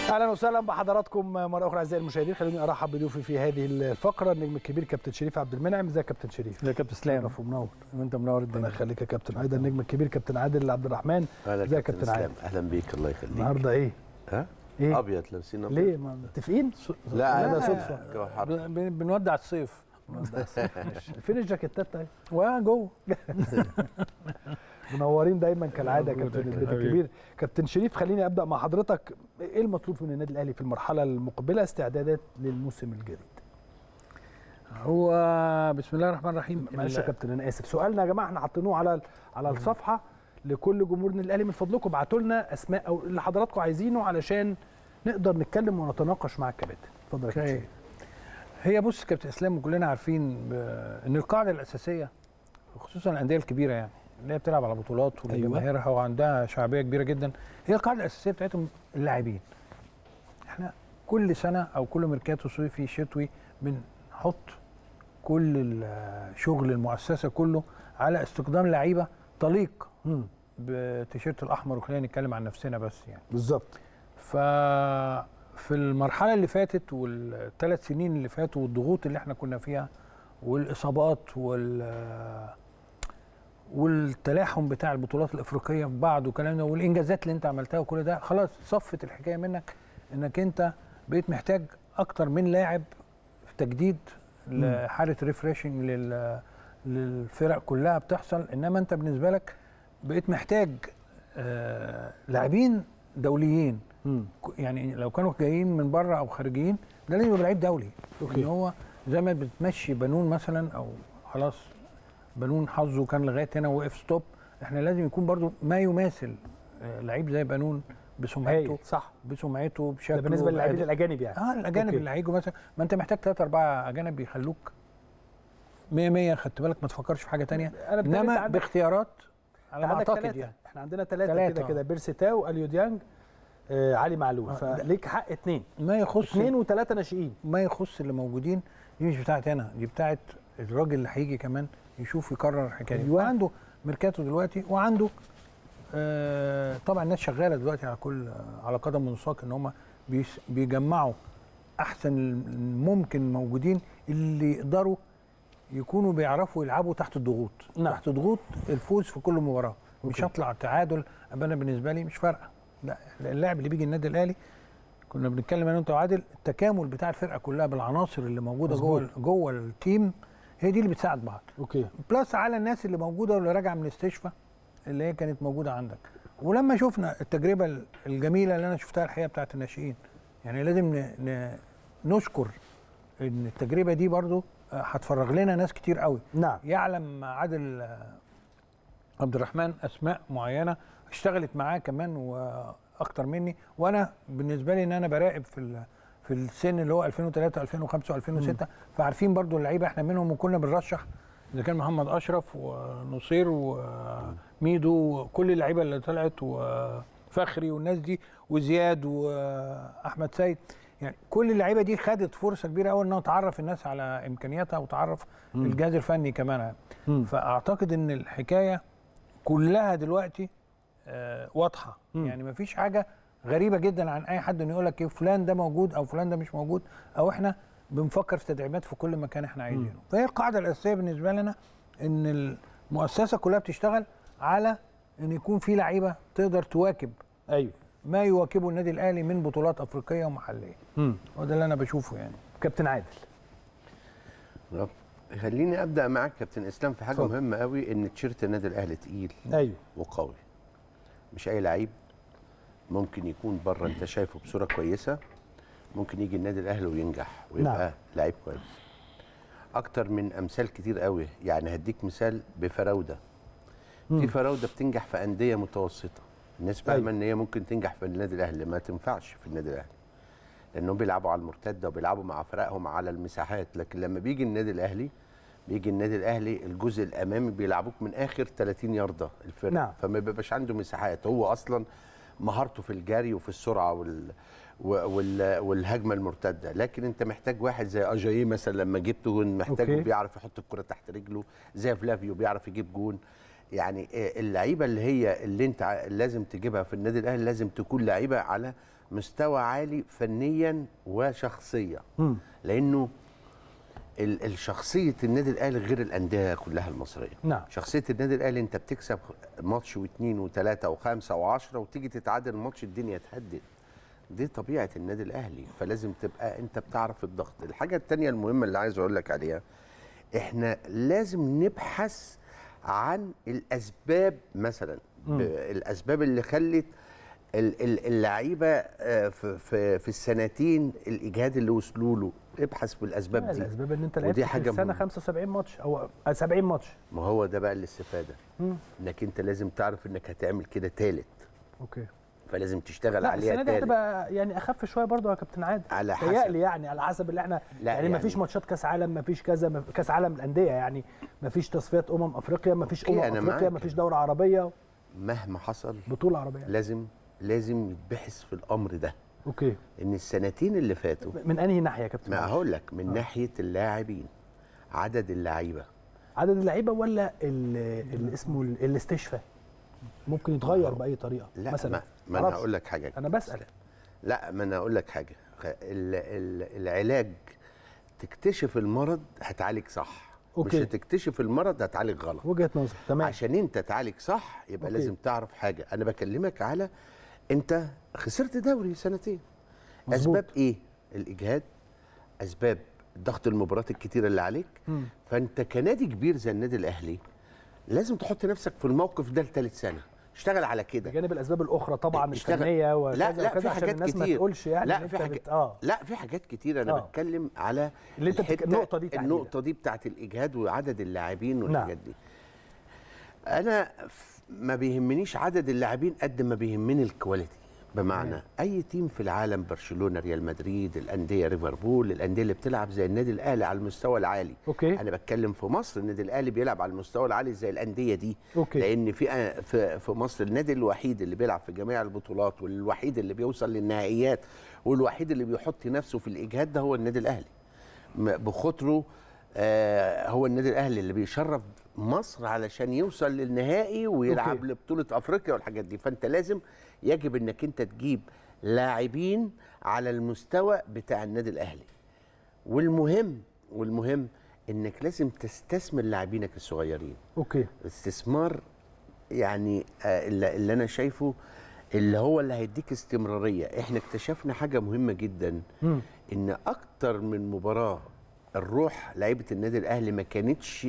اهلا وسهلا بحضراتكم مره اخرى اعزائي المشاهدين خلوني ارحب بضيوفي في هذه الفقره النجم الكبير كابتن شريف عبد المنعم ازيك يا كابتن شريف يا كابتن اسلام شرف ومنور وانت منور ربنا الدنيا يخليك يا كابتن ايضا النجم الكبير كابتن عادل عبد الرحمن اهلا ازيك يا كابتن اسلام عادل اهلا بيك الله يخليك النهارده ايه ها ايه ابيض لابسين ابيض ليه ما متفقين لا لا، أنا صدفة. الجو حر بن- بنودع الصيف فين الجاكيتات طيب وجوه منورين دايما كالعاده يا موجودة كابتن كده. البيت الكبير كابتن شريف خليني ابدا مع حضرتك ايه المطلوب من النادي الاهلي في المرحله المقبله استعدادات للموسم الجديد هو بسم الله الرحمن الرحيم معلش يا ال- كابتن انا اسف سؤالنا يا جماعه احنا حاطينه على على الصفحه لكل جمهور النادي الاهلي من فضلكم ابعتوا لنا اسماء او اللي حضراتكم عايزينه علشان نقدر نتكلم ونتناقش مع الكباتن اتفضل يا كابتن اوكي شريف. هي بص كابتن اسلام كلنا عارفين ب- ان القاعده الاساسيه خصوصا الانديه الكبيره يعني اللي هي بتلعب على بطولات ولجماهيرها وعندها شعبيه كبيره جدا هي القاعده الاساسيه بتاعتهم اللاعبين احنا كل سنه او كل ميركاتو صيفي شتوي بنحط كل ال- شغل المؤسسه كله على استخدام لعيبه تليق مم. بتيشيرت الاحمر وخلينا نتكلم عن نفسنا بس يعني بالظبط ففي المرحله اللي فاتت والثلاث سنين اللي فاتوا والضغوط اللي احنا كنا فيها والاصابات وال والتلاحم بتاع البطولات الافريقيه في بعض والكلام ده والانجازات اللي انت عملتها وكل ده خلاص صفت الحكايه منك انك انت بقيت محتاج اكتر من لاعب في تجديد لحاله ريفريشنج لل للفرق كلها بتحصل انما انت بالنسبه لك بقيت محتاج آه لاعبين دوليين مم. ك- يعني لو كانوا جايين من بره او خارجين ده لازم يبقى لعيب دولي أوكي. ان هو زي ما بتمشي بنون مثلا او خلاص بنون حظه كان لغايه هنا وقف ستوب احنا لازم يكون برضو ما يماثل آه، لعيب زي بنون بسمعته هايل صح بسمعته بشكله ده بالنسبه للاعبين بأداء. الاجانب يعني اه الاجانب أوكي. اللي هيجوا مثلا ما انت محتاج ثلاثة أربعة أجانب يخلوك 100 100 خدت بالك ما تفكرش في حاجة تانية انا بالتالي أنت إنما عندك باختيارات على ما عندك أعتقد ثلاثة يعني احنا عندنا ثلاثة تلاتة، كده آه. كده بيرسي تاو اليو ديانج آه علي معلول آه، ده- فليك حق اثنين ما يخص اثنين وثلاثة ناشئين ما يخص اللي موجودين دي مش بتاعتي انا دي بتاعت الراجل اللي هيجي كمان يشوف يكرر الحكايه دي أيوة. وعنده ميركاتو دلوقتي وعنده آه طبعا الناس شغاله دلوقتي على كل على قدم وساق ان هم بيس- بيجمعوا احسن الممكن موجودين اللي يقدروا يكونوا بيعرفوا يلعبوا تحت الضغوط نعم. تحت ضغوط الفوز في كل مباراه مش أوكي. هطلع تعادل أبقى انا بالنسبه لي مش فارقه لا اللاعب اللي بيجي النادي الاهلي كنا بنتكلم انا وانت وعادل التكامل بتاع الفرقه كلها بالعناصر اللي موجوده مظبوط. جوه جوه التيم هي دي اللي بتساعد بعض اوكي بلس على الناس اللي موجوده واللي راجعه من الاستشفاء اللي هي كانت موجوده عندك ولما شفنا التجربه الجميله اللي انا شفتها الحقيقه بتاعت الناشئين يعني لازم ن... ن... نشكر ان التجربه دي برضو آه، هتفرغ لنا ناس كتير قوي نعم يعلم عادل آه، عبد الرحمن اسماء معينه اشتغلت معاه كمان واكتر مني وانا بالنسبه لي ان انا براقب في ال- في السن اللي هو 2003 2005 2006 فعارفين برضو اللعيبه احنا منهم وكنا بنرشح اذا كان محمد اشرف ونصير وميدو وكل اللعيبه اللي طلعت وفخري والناس دي وزياد واحمد سيد يعني كل اللعيبه دي خدت فرصه كبيره قوي انها تعرف الناس على امكانياتها وتعرف الجهاز الفني كمان مم. فاعتقد ان الحكايه كلها دلوقتي آه واضحه مم. يعني مفيش حاجه غريبه جدا عن اي حد انه يقول لك إيه فلان ده موجود او فلان ده مش موجود او احنا بنفكر في تدعيمات في كل مكان احنا عايزينه فهي القاعده الاساسيه بالنسبه لنا ان المؤسسه كلها بتشتغل على ان يكون في لعيبه تقدر تواكب ايوه ما يواكبه النادي الاهلي من بطولات افريقيه ومحليه مم. وده اللي انا بشوفه يعني كابتن عادل رب. خليني ابدا معاك كابتن اسلام في حاجه اتفضل. مهمه قوي ان تيشيرت النادي الاهلي تقيل ايوه وقوي مش اي لعيب ممكن يكون بره انت شايفه بصوره كويسه ممكن يجي النادي الاهلي وينجح ويبقى نعم. لعيب كويس اكتر من امثال كتير قوي يعني هديك مثال بفراوده مم. في فراوده بتنجح في انديه متوسطه الناس فاهمه أيوة. ان هي ممكن تنجح في النادي الاهلي ما تنفعش في النادي الاهلي لانهم بيلعبوا على المرتده وبيلعبوا مع فرقهم على المساحات لكن لما بيجي النادي الاهلي بيجي النادي الاهلي الجزء الامامي بيلعبوك من اخر 30 يارده الفرقه نعم. فما بيبقاش عنده مساحات هو اصلا مهارته في الجري وفي السرعه وال وال والهجمه المرتده لكن انت محتاج واحد زي اجاييه مثلا لما جبته محتاجه أوكي. بيعرف يحط الكره تحت رجله زي فلافيو بيعرف يجيب جون يعني آه، اللعيبه اللي هي اللي انت ع- لازم تجيبها في النادي الاهلي لازم تكون لعيبه على مستوى عالي فنيا وشخصيا مم. لانه ال- الشخصيه النادي الاهلي غير الانديه كلها المصريه نعم. شخصيه النادي الاهلي انت بتكسب ماتش واثنين وثلاثه وخمسه وعشرة وتيجي تتعادل ماتش الدنيا تهدد دي طبيعه النادي الاهلي فلازم تبقى انت بتعرف الضغط الحاجه الثانيه المهمه اللي عايز اقول لك عليها احنا لازم نبحث عن الاسباب مثلا ب- الاسباب اللي خلت ال- ال- اللعيبه آه، في في في السنتين الاجهاد اللي وصلوا له ابحث في الاسباب دي الاسباب ان انت ودي لعبت في حاجة السنه مهمة. 75 ماتش او آه، 70 ماتش ما هو ده بقى الاستفاده مم. انك انت لازم تعرف انك هتعمل كده تالت اوكي فلازم تشتغل لا عليها السنه دي تالت هتبقى يعني اخف شويه برضه يا كابتن عادل على حسب. تهيألي يعني على حسب اللي احنا لا يعني ما يعني- فيش ماتشات كاس عالم ما فيش كذا ما- كاس عالم الانديه يعني ما فيش تصفيات امم افريقيا ما فيش أوكي، امم أنا افريقيا معاك. ما فيش دوره عربيه مهما حصل بطوله عربيه لازم لازم يتبحث في الامر ده اوكي ان السنتين اللي فاتوا من انهي ناحيه يا كابتن ما معلش؟ هقول لك من ناحيه اللاعبين عدد اللعيبه عدد اللعيبه ولا ال- اللي اسمه ال- الاستشفاء ممكن يتغير باي طريقه لا مثلا ما, ما انا معرفش. هقول لك حاجه انا بسال لا ما انا اقول لك حاجه خ- ال ال العلاج تكتشف المرض هتعالج صح أوكي. مش هتكتشف المرض هتعالج غلط وجهه نظر تمام عشان انت تعالج صح يبقى أوكي. لازم تعرف حاجه انا بكلمك على انت خسرت دوري سنتين مظبوط. اسباب ايه الاجهاد اسباب ضغط المباريات الكتيره اللي عليك مم. فانت كنادي كبير زي النادي الاهلي لازم تحط نفسك في الموقف ده لثالث سنه اشتغل على كده بجانب الاسباب الاخرى طبعا اشتغل- الفنيه وكذا لا لا وكذا في عشان حاجات الناس ما كتير تقولش يعني لا إن في أنت حاجات بت... اه لا في حاجات كتير انا آه. بتكلم على اللي أنت بتك- الحتة- النقطة دي تحديداً. النقطه دي بتاعت الاجهاد وعدد اللاعبين والحاجات دي انا ف- ما بيهمنيش عدد اللاعبين قد ما بيهمني الكواليتي بمعنى اي تيم في العالم برشلونه ريال مدريد الانديه ليفربول الانديه اللي بتلعب زي النادي الاهلي على المستوى العالي أوكي. انا بتكلم في مصر النادي الاهلي بيلعب على المستوى العالي زي الانديه دي أوكي. لان في في في مصر النادي الوحيد اللي بيلعب في جميع البطولات والوحيد اللي بيوصل للنهائيات والوحيد اللي بيحط نفسه في الاجهاد ده هو النادي الاهلي م- بخطره آه هو النادي الاهلي اللي بيشرف مصر علشان يوصل للنهائي ويلعب أوكي. لبطوله افريقيا والحاجات دي فانت لازم يجب انك انت تجيب لاعبين على المستوى بتاع النادي الاهلي والمهم والمهم انك لازم تستثمر لاعبينك الصغيرين اوكي استثمار يعني آه، اللي, اللي انا شايفه اللي هو اللي هيديك استمراريه احنا اكتشفنا حاجه مهمه جدا مم. ان اكتر من مباراه الروح لعيبه النادي الاهلي ما كانتش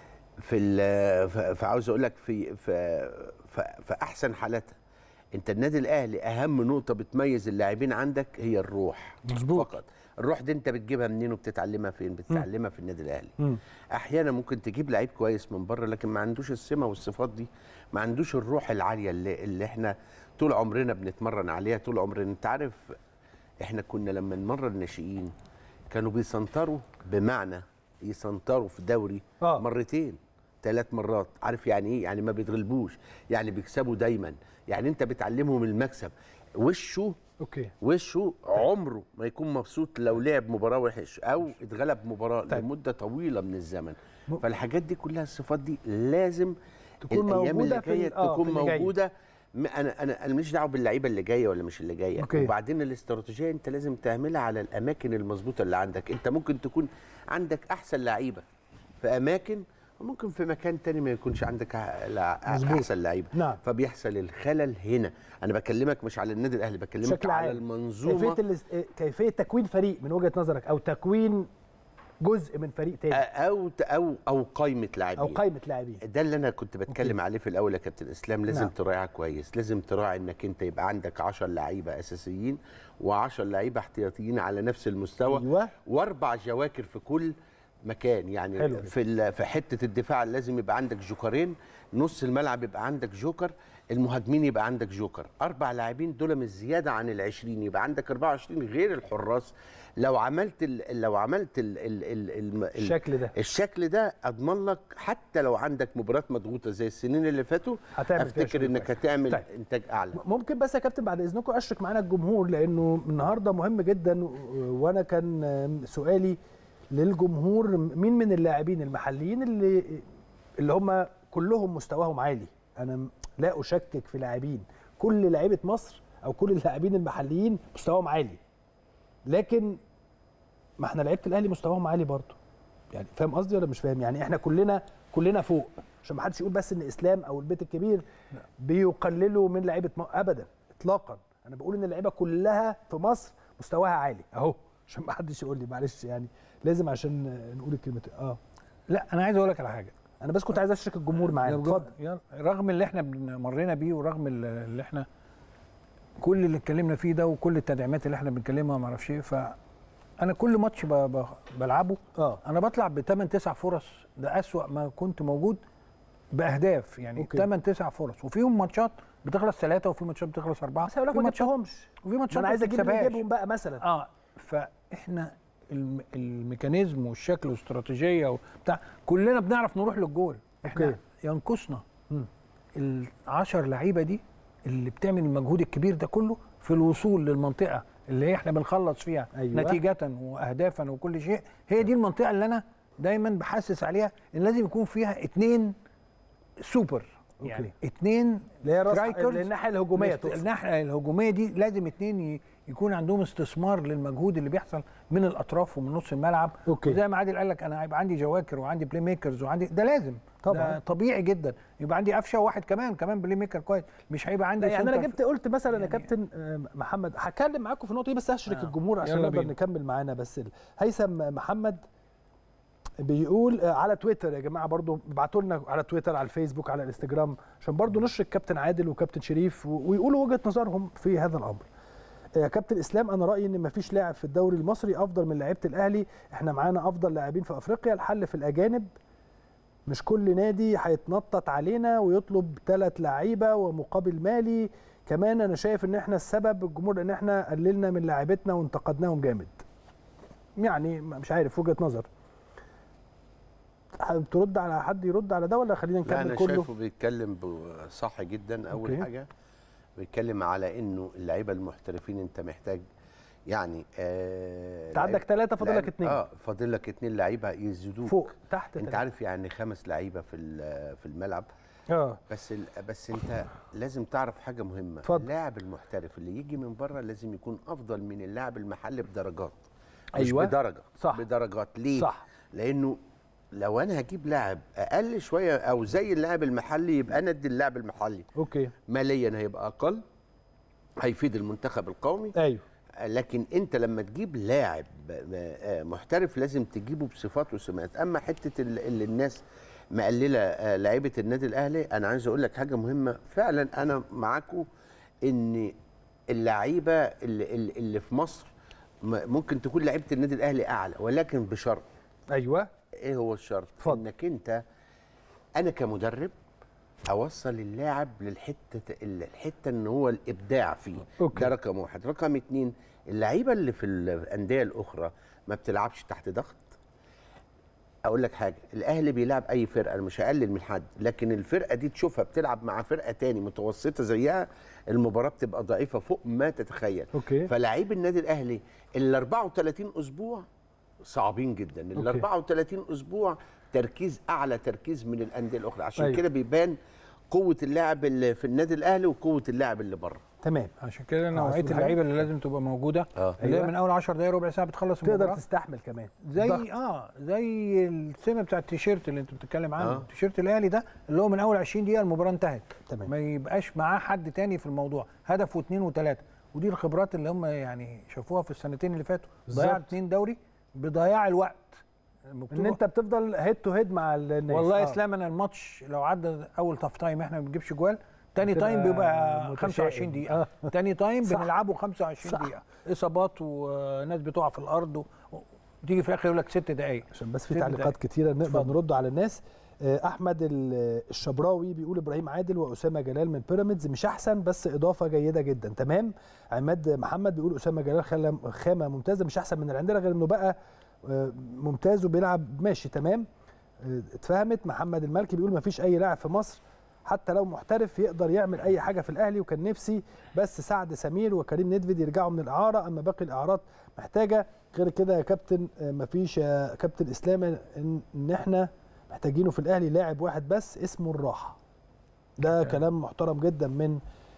في ال- ف- فعاوز اقول لك في في في في احسن حالاتها انت النادي الاهلي اهم نقطه بتميز اللاعبين عندك هي الروح مظبوط. فقط الروح دي انت بتجيبها منين وبتتعلمها فين بتتعلمها في النادي الاهلي مم. احيانا ممكن تجيب لعيب كويس من بره لكن ما عندوش السمه والصفات دي ما عندوش الروح العاليه اللي, اللي احنا طول عمرنا بنتمرن عليها طول عمرنا انت عارف احنا كنا لما نمرن الناشئين كانوا بيسنطروا بمعنى يسنطروا في دوري آه. مرتين ثلاث مرات عارف يعني ايه يعني ما بيتغلبوش يعني بيكسبوا دايما يعني انت بتعلمهم المكسب وشه اوكي وشه عمره ما يكون مبسوط لو لعب مباراه وحش او اتغلب مباراه طيب. لمده طويله من الزمن م- فالحاجات دي كلها الصفات دي لازم تكون الايام موجودة اللي في ال- جايه آه، تكون في اللي جاي. موجوده م- انا انا انا ماليش دعوه باللعيبه اللي جايه ولا مش اللي جايه أوكي. وبعدين الاستراتيجيه انت لازم تعملها على الاماكن المظبوطه اللي عندك انت ممكن تكون عندك احسن لعيبه في اماكن وممكن في مكان تاني ما يكونش عندك ع- لا- مظبوط. احسن لعيبه نعم. فبيحصل الخلل هنا انا بكلمك مش على النادي الاهلي بكلمك بشكل على عام المنظومه كيفيه الاس... كيفيه تكوين فريق من وجهه نظرك او تكوين جزء من فريق تاني او او او قائمه لاعبين او قائمه لاعبين ده اللي انا كنت بتكلم عليه في الاول يا كابتن اسلام لازم نعم. نعم. تراعيها كويس لازم تراعي انك انت يبقى عندك 10 لعيبه اساسيين و10 لعيبه احتياطيين على نفس المستوى أيوة. واربع جواكر في كل مكان يعني حلو. في ال- في حته الدفاع لازم يبقى عندك جوكرين نص الملعب يبقى عندك جوكر المهاجمين يبقى عندك جوكر اربع لاعبين دول مش زياده عن ال20 يبقى عندك 24 غير الحراس لو عملت ال لو عملت ال ال ال ال الشكل ده. الشكل ده اضمن لك حتى لو عندك مباريات مضغوطه زي السنين اللي فاتوا هتعمل فيها افتكر شغل انك كويس. هتعمل طيب. انتاج اعلى ممكن بس يا كابتن بعد اذنكم اشرك معانا الجمهور لانه النهارده مهم جدا و- وانا كان سؤالي للجمهور مين من اللاعبين المحليين اللي اللي هم كلهم مستواهم عالي انا م- لا اشكك في لاعبين كل لعيبه مصر او كل اللاعبين المحليين مستواهم عالي لكن ما احنا لعيبه الاهلي مستواهم عالي برضه يعني فاهم قصدي ولا مش فاهم يعني احنا كلنا كلنا فوق عشان ما حدش يقول بس ان اسلام او البيت الكبير بيقللوا من لعيبه م... ابدا اطلاقا انا بقول ان اللعيبه كلها في مصر مستواها عالي اهو عشان ما حدش يقول لي معلش يعني لازم عشان نقول الكلمه اه لا انا عايز اقول لك على حاجه انا بس كنت عايز اشرك الجمهور معايا يلا- اتفضل يلا. رغم اللي احنا بن- مرينا بيه ورغم ال- اللي احنا كل اللي اتكلمنا فيه ده وكل التدعيمات اللي احنا بنتكلمها ما اعرفش ايه فانا كل ماتش ب- ب- بلعبه اه انا بطلع ب 8 9 فرص ده اسوأ ما كنت موجود باهداف يعني أوكي. 8 9 فرص وفيهم ماتشات بتخلص ثلاثه وفي ماتشات بتخلص اربعه بس هقول لك في ما ماتشات جبتهمش وفي ما ماتشات انا عايز ما اجيب اللي بتكسبهاش. يجيبهم بقى مثلا اه فاحنا الم- الميكانيزم والشكل والاستراتيجيه وبتاع كلنا بنعرف نروح للجول احنا أوكي. ينقصنا مم. العشر لعيبه دي اللي بتعمل المجهود الكبير ده كله في الوصول للمنطقه اللي هي احنا بنخلص فيها أيوة. نتيجه واهدافا وكل شيء هي دي المنطقه اللي انا دايما بحسس عليها ان لازم يكون فيها اتنين سوبر أوكي. يعني اتنين اللي هي راس strikers الناحيه الهجوميه الاست- تقصد الناحيه الهجوميه دي لازم اتنين ي- يكون عندهم استثمار للمجهود اللي بيحصل من الاطراف ومن نص الملعب أوكي. وزي ما عادل قال لك انا هيبقى عندي جواكر وعندي بلاي ميكرز وعندي ده لازم طبعاً. ده طبيعي جدا يبقى عندي قفشه وواحد كمان كمان بلاي ميكر كويس مش هيبقى عندي لا يعني انا سنتر جبت قلت مثلا يا يعني- كابتن آه، محمد هتكلم معاكم في النقطه دي بس هشرك آه. الجمهور عشان يلا نقدر بينا. نكمل معانا بس ال- هيثم محمد بيقول آه، على تويتر يا جماعه برضو ابعتوا لنا على تويتر على الفيسبوك على الانستجرام عشان برضو نشرك كابتن عادل وكابتن شريف و- ويقولوا وجهه نظرهم في هذا الامر آه، كابتن اسلام انا رايي ان مفيش لاعب في الدوري المصري افضل من لعيبه الاهلي احنا معانا افضل لاعبين في افريقيا الحل في الاجانب مش كل نادي هيتنطط علينا ويطلب ثلاث لعيبه ومقابل مالي كمان انا شايف ان احنا السبب الجمهور ان احنا قللنا من لاعيبتنا وانتقدناهم جامد يعني مش عارف وجهه نظر حابب ترد على حد يرد على ده ولا خلينا لا نكمل انا كله شايفه بيتكلم ب- صح جدا اول أوكي. حاجه بيتكلم على انه اللعيبه المحترفين انت محتاج يعني آه انت عندك لعيب- ثلاثه فاضل لك لعيب- اثنين اه فاضل لك اثنين لعيبه يزيدوك فوق تحت انت تلاتة. عارف يعني خمس لعيبه في ال- في الملعب اه بس ال- بس انت لازم تعرف حاجه مهمه اتفضل. اللاعب المحترف اللي يجي من بره لازم يكون افضل من اللاعب المحلي بدرجات مش أيوة. بدرجه صح. بدرجات ليه صح لانه لو انا هجيب لاعب اقل شويه او زي اللاعب المحلي يبقى انا ادي اللاعب المحلي اوكي ماليا هيبقى اقل هيفيد المنتخب القومي ايوه لكن انت لما تجيب لاعب آه، محترف لازم تجيبه بصفات وسمات اما حته ال- اللي الناس مقلله آه، لعيبه النادي الاهلي انا عايز اقول لك حاجه مهمه فعلا انا معاكم ان اللعيبه اللي, اللي اللي في مصر م- ممكن تكون لعيبه النادي الاهلي اعلى ولكن بشرط ايوه ايه هو الشرط اتفضل. انك انت انا كمدرب اوصل اللاعب للحته الحته ان هو الابداع فيه أوكي. ده رقم واحد رقم اتنين اللعيبه اللي في الانديه الاخرى ما بتلعبش تحت ضغط اقول لك حاجه الاهلي بيلعب اي فرقه انا مش هقلل من حد لكن الفرقه دي تشوفها بتلعب مع فرقه تاني متوسطه زيها المباراه بتبقى ضعيفه فوق ما تتخيل اوكي فلاعيب النادي الاهلي ال 34 اسبوع صعبين جدا ال أوكي. 34 اسبوع تركيز اعلى تركيز من الانديه الاخرى عشان أيوة. كده بيبان قوه اللاعب اللي في النادي الاهلي وقوه اللاعب اللي بره تمام عشان كده آه، نوعيه أصل اللعيبه اللي لازم تبقى موجوده اه اللي هي أيوة. من اول 10 دقايق ربع ساعه بتخلص تقدر المباراه تستحمل كمان زي ضغط. اه زي السمه بتاع التيشيرت اللي انت بتتكلم عنه آه. التيشيرت الاهلي ده اللي هو من اول 20 دقيقه المباراه انتهت تمام. ما يبقاش معاه حد تاني في الموضوع هدف واثنين وثلاثه ودي الخبرات اللي هم يعني شافوها في السنتين اللي فاتوا ضياع بالظبط. اثنين دوري بضياع الوقت ان البطولة- انت بتفضل هيد تو هيد مع الناس والله آه. اسلام انا الماتش لو عدى اول تاف تايم احنا ما بنجيبش جوال تاني بتبقى تايم بيبقى متشائم. 25 دقيقة آه. تاني تايم صح. بنلعبه 25 صح. دقيقة إصابات وناس بتقع في الأرض و... وتيجي في الآخر يقول لك ست دقايق عشان بس في ست تعليقات دقايق. كتيره نقدر اتفضل. نرد على الناس آه، احمد ال- الشبراوي بيقول ابراهيم عادل واسامه جلال من بيراميدز مش احسن بس اضافه جيده جدا تمام عماد محمد بيقول اسامه جلال خلا- خامه ممتازه مش احسن من اللي عندنا غير انه بقى آه، ممتاز وبيلعب ماشي تمام آه، اتفهمت محمد المالكي بيقول ما فيش اي لاعب في مصر حتى لو محترف يقدر يعمل اي حاجه في الاهلي وكان نفسي بس سعد سمير وكريم ندفد يرجعوا من الاعاره اما باقي الاعارات محتاجه غير كده يا كابتن آه، مفيش يا كابتن اسلام ان إن احنا محتاجينه في الاهلي لاعب واحد بس اسمه الراحه ده كلام محترم جدا من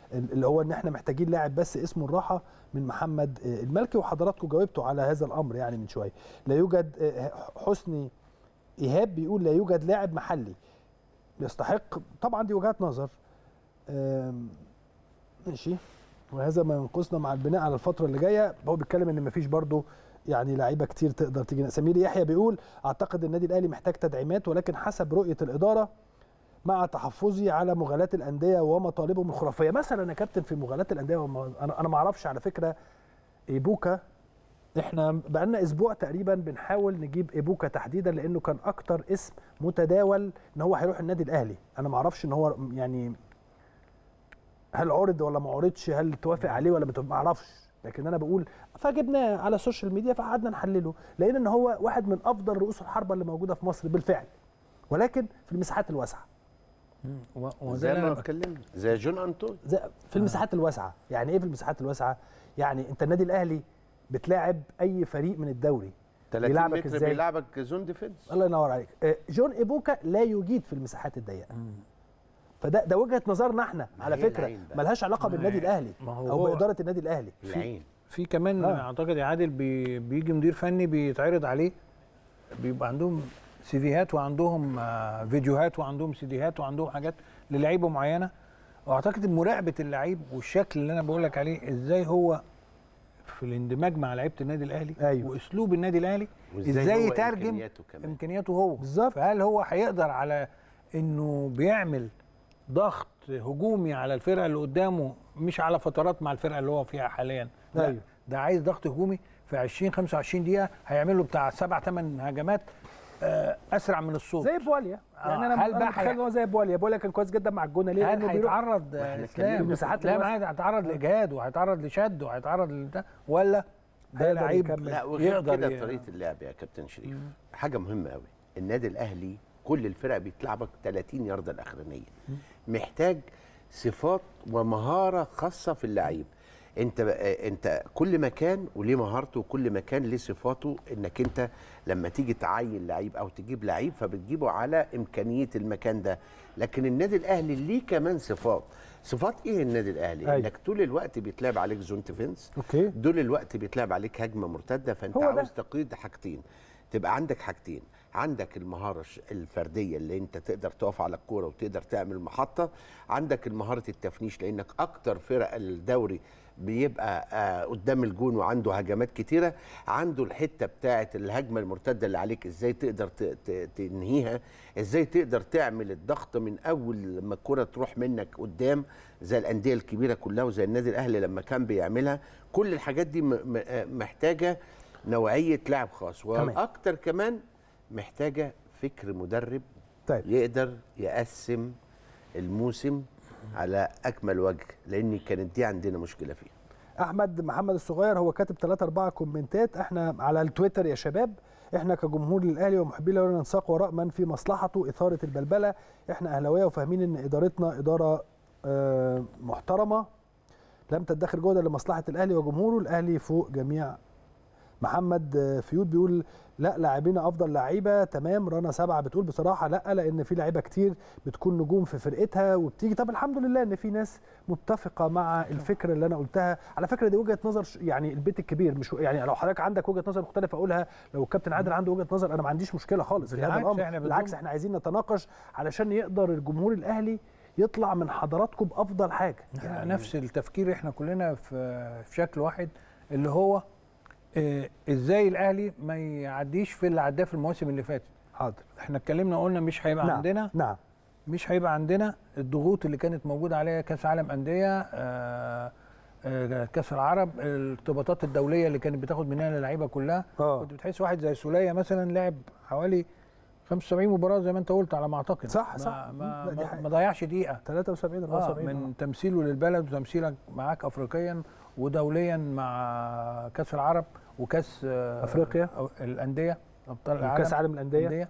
اللي هو ان احنا محتاجين لاعب بس اسمه الراحه من محمد آه، الملكي وحضراتكم جاوبتوا على هذا الامر يعني من شويه لا يوجد آه، حسني ايهاب بيقول لا يوجد لاعب محلي يستحق طبعا دي وجهات نظر آم، ماشي وهذا ما ينقصنا مع البناء على الفتره اللي جايه هو بيتكلم ان مفيش برضو يعني لعيبه كتير تقدر تيجي سمير يحيى بيقول اعتقد النادي الاهلي محتاج تدعيمات ولكن حسب رؤيه الاداره مع تحفظي على مغالاة الانديه ومطالبهم الخرافيه مثلا يا كابتن في مغالاة الانديه وم- انا انا ما اعرفش على فكره ايبوكا احنا بقالنا اسبوع تقريبا بنحاول نجيب ايبوكا تحديدا لانه كان اكتر اسم متداول ان هو هيروح النادي الاهلي انا ما اعرفش ان هو يعني هل عرض ولا ما عرضش هل توافق عليه ولا ما اعرفش لكن انا بقول فجبناه على السوشيال ميديا فقعدنا نحلله لقينا ان هو واحد من افضل رؤوس الحربه اللي موجوده في مصر بالفعل ولكن في المساحات الواسعه و- وده زي اللي ما أنا بك- اتكلمنا زي جون انطون زي في المساحات الواسعه يعني ايه في المساحات الواسعه يعني انت النادي الاهلي بتلاعب اي فريق من الدوري 30 بيلعبك متر إزاي؟ بيلعبك زون ديفنس الله ينور عليك آه، جون ايبوكا لا يجيد في المساحات الضيقه فده ده وجهه نظرنا احنا ما على هي فكره العين بقى. ملهاش علاقه ما بالنادي هي- الاهلي ما هو او هو- باداره النادي الاهلي العين في كمان آه. اعتقد يا عادل بي بيجي مدير فني بيتعرض عليه بيبقى عندهم سيفيهات وعندهم آه، فيديوهات وعندهم سيديهات وعندهم حاجات للعيبه معينه واعتقد مراقبه اللعيب والشكل اللي انا بقول لك عليه ازاي هو في الاندماج مع لعيبه النادي الاهلي أيوة. واسلوب النادي الاهلي وإزاي ازاي هو يترجم إمكانياته كمان. امكانياته هو بالظبط. فهل هو هيقدر على انه بيعمل ضغط هجومي على الفرقه اللي قدامه مش على فترات مع الفرقه اللي هو فيها حاليا لا أيوة. ده عايز ضغط هجومي في 20 25 دقيقه هيعمل له بتاع سبع ثمان هجمات آه، اسرع من الصوت زي بواليا يعني آه، انا هل انا بقى متخيل هي- ان هو زي بواليا بواليا كان كويس جدا مع الجونه ليه؟ هل لانه بيروح هيتعرض ما إحنا آه، اتكلمنا اسلام في المساحات لا الواسعة. معاه هيتعرض لاجهاد وهيتعرض لشد وهيتعرض لبتاع ولا ده هيقدر لعيب يكمل. لا وغير يقدر كده ي- طريقه اللعب يا كابتن شريف حاجه مهمه قوي النادي الاهلي كل الفرق بيتلعبك 30 يارده الاخرانيه محتاج صفات ومهاره خاصه في اللعيب انت بقى- انت كل مكان وليه مهارته وكل مكان ليه صفاته انك انت لما تيجي تعين لعيب او تجيب لعيب فبتجيبه على امكانيه المكان ده لكن النادي الاهلي ليه كمان صفات صفات ايه النادي الاهلي أيوة. انك طول الوقت بيتلعب عليك زون ديفنس اوكي دول الوقت بيتلعب عليك هجمه مرتده فانت هو ده. عاوز تقيد حاجتين تبقى عندك حاجتين عندك المهاره الش- الفرديه اللي انت تقدر تقف على الكوره وتقدر تعمل محطه عندك المهاره التفنيش لانك اكتر فرق الدوري بيبقى آه قدام الجون وعنده هجمات كتيره عنده الحته بتاعه الهجمه المرتده اللي عليك ازاي تقدر ت- ت- تنهيها ازاي تقدر تعمل الضغط من اول لما الكره تروح منك قدام زي الانديه الكبيره كلها وزي النادي الاهلي لما كان بيعملها كل الحاجات دي م- م- آه محتاجه نوعيه لاعب خاص تمام. واكتر كمان محتاجه فكر مدرب طيب يقدر يقسم الموسم على اكمل وجه لان كانت دي عندنا مشكله فيها احمد محمد الصغير هو كاتب 3 4 كومنتات احنا على التويتر يا شباب احنا كجمهور للاهلي ومحبين لا ننساق وراء من في مصلحته اثاره البلبله احنا اهلاويه وفاهمين ان ادارتنا اداره آه، محترمه لم تدخر جهدا لمصلحه الاهلي وجمهوره الاهلي فوق جميع محمد آه، فيود بيقول لا لاعبينا افضل لعيبه تمام رنا سبعه بتقول بصراحه لا لان في لعيبه كتير بتكون نجوم في فرقتها وبتيجي طب الحمد لله ان في ناس متفقه مع الفكره اللي انا قلتها على فكره دي وجهه نظر ش- يعني البيت الكبير مش يعني لو حضرتك عندك وجهه نظر مختلفه اقولها لو الكابتن عادل عنده وجهه نظر انا ما عنديش مشكله خالص في هذا بالعكس، الامر إحنا بنضم- بالعكس احنا عايزين نتناقش علشان يقدر الجمهور الاهلي يطلع من حضراتكم بافضل حاجه يعني نفس التفكير احنا كلنا في في شكل واحد اللي هو آه، ازاي الاهلي ما يعديش في اللي عداه في المواسم اللي فاتت حاضر احنا اتكلمنا قلنا مش هيبقى نعم عندنا نعم مش هيبقى عندنا الضغوط اللي كانت موجوده عليها كاس عالم انديه آه، آه، كاس العرب الارتباطات الدوليه اللي كانت بتاخد مننا اللعيبه كلها اه كنت بتحس واحد زي سوليه مثلا لعب حوالي 75 مباراه زي ما انت قلت على ما اعتقد صح، ما صح. ما, لا، دي ما, حقيقة. ما ضيعش دقيقه 73 آه 74 من تمثيله للبلد وتمثيلك معاك افريقيا ودوليا مع كاس العرب وكاس آه، أفريقيا. أو- الانديه ابطال العالم كاس عالم الانديه الانديه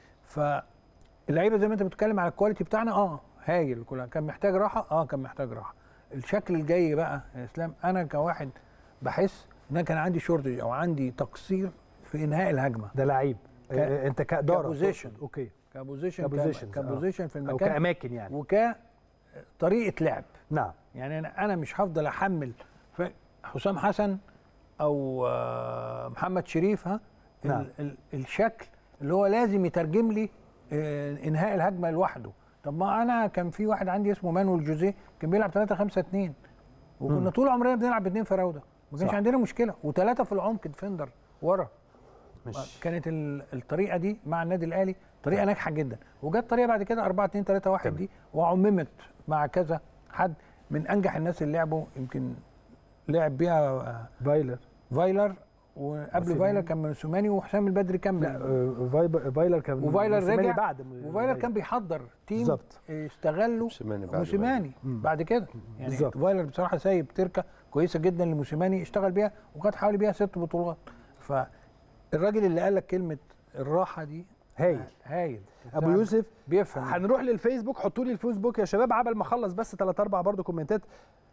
فاللعيبه زي ما انت بتتكلم على الكواليتي بتاعنا اه هايل كلها كان محتاج راحه اه كان محتاج راحه الشكل الجاي بقى يا اسلام انا كواحد بحس ان انا كان عندي شورتج او عندي تقصير في انهاء الهجمه ده لعيب ك- آه، انت كاداره كبوزيشن. تقصد. اوكي كبوزيشن كبوزيشن، كبوزيشن في او المكان كاماكن يعني وك طريقه لعب نعم يعني انا انا مش هفضل احمل ف- حسام حسن او آه، محمد شريف ها ال- نعم. ال- الشكل اللي هو لازم يترجم لي آه، انهاء الهجمه لوحده طب ما انا كان في واحد عندي اسمه مانويل جوزيه كان بيلعب 3 5 2 وكنا طول عمرنا بنلعب باثنين فراوده ما كانش صح. عندنا مشكله وثلاثه في العمق ديفندر ورا مش كانت ال- الطريقه دي مع النادي الاهلي طريقه ناجحه جدا وجت طريقه بعد كده 4 2 3 1 دي وعممت مع كذا حد من انجح الناس اللي لعبوا يمكن لعب بيها آه، فايلر فايلر وقبل موسيماني. فايلر كان موسيماني وحسام البدري لا كمل آه، فايب- فايلر كان وفايلر موسيماني رجع بعد م- وفايلر كان بيحضر تيم بالظبط. استغلوا موسيماني بعد موسيماني بعد كده يعني بالظبط. فايلر بصراحه سايب تركه كويسه جدا لموسيماني اشتغل بيها وخد حوالي بيها ست بطولات فالراجل اللي قال لك كلمه الراحه دي هايل هايل ابو يوسف بيفهم هنروح للفيسبوك حطوا لي الفيسبوك يا شباب عبل ما اخلص بس ثلاث اربع برضو كومنتات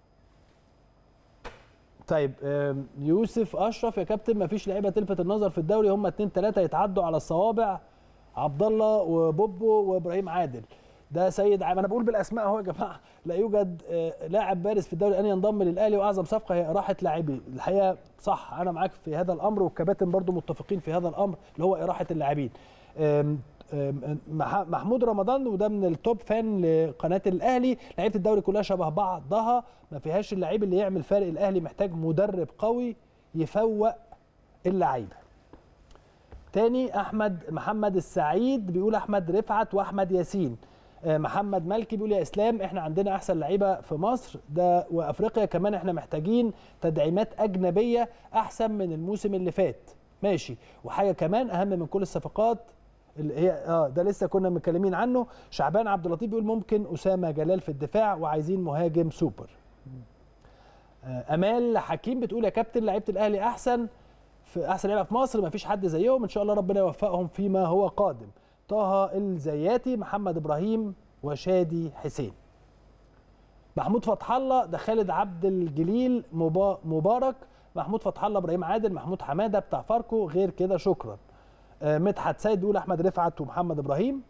طيب آم، يوسف اشرف يا كابتن ما فيش لعيبه تلفت النظر في الدوري هم اتنين تلاته يتعدوا على الصوابع عبد الله وبوبو وابراهيم عادل ده سيد عام انا بقول بالاسماء اهو يا جماعه لا يوجد آه، لاعب بارز في الدوري ان ينضم للاهلي واعظم صفقه هي اراحه لاعبي الحقيقه صح انا معاك في هذا الامر والكباتن برضو متفقين في هذا الامر اللي هو اراحه اللاعبين آم، آم، مح- محمود رمضان وده من التوب فان لقناه الاهلي لعيبه الدوري كلها شبه بعضها ما فيهاش اللعيب اللي يعمل فارق الاهلي محتاج مدرب قوي يفوق اللعيبه تاني احمد محمد السعيد بيقول احمد رفعت واحمد ياسين آه، محمد ملكي بيقول يا اسلام احنا عندنا احسن لعيبه في مصر ده وافريقيا كمان احنا محتاجين تدعيمات اجنبيه احسن من الموسم اللي فات ماشي وحاجه كمان اهم من كل الصفقات اللي هي اه ده لسه كنا متكلمين عنه شعبان عبد اللطيف بيقول ممكن اسامه جلال في الدفاع وعايزين مهاجم سوبر آه، امال حكيم بتقول يا كابتن لعيبه الاهلي احسن في احسن لعيبه في مصر ما فيش حد زيهم ان شاء الله ربنا يوفقهم فيما هو قادم طه الزياتي محمد ابراهيم وشادي حسين محمود فتح الله ده خالد عبد الجليل مبا- مبارك محمود فتح الله ابراهيم عادل محمود حماده بتاع فاركو غير كده شكرا آه، مدحت سيد بيقول احمد رفعت ومحمد ابراهيم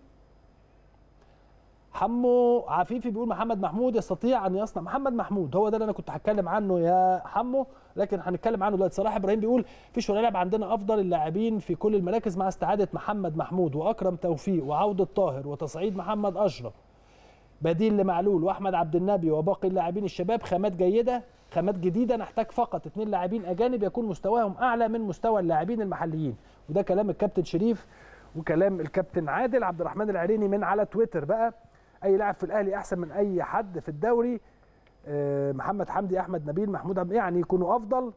حمو عفيفي بيقول محمد محمود يستطيع ان يصنع محمد محمود هو ده اللي انا كنت هتكلم عنه يا حمو لكن هنتكلم عنه دلوقتي صلاح ابراهيم بيقول فيش ولا لاعب عندنا افضل اللاعبين في كل المراكز مع استعاده محمد محمود واكرم توفيق وعوده طاهر وتصعيد محمد اشرف بديل لمعلول واحمد عبد النبي وباقي اللاعبين الشباب خامات جيده خامات جديده نحتاج فقط اثنين لاعبين اجانب يكون مستواهم اعلى من مستوى اللاعبين المحليين وده كلام الكابتن شريف وكلام الكابتن عادل عبد الرحمن العريني من على تويتر بقى اي لاعب في الاهلي احسن من اي حد في الدوري آه، محمد حمدي احمد نبيل محمود عبد يعني يكونوا افضل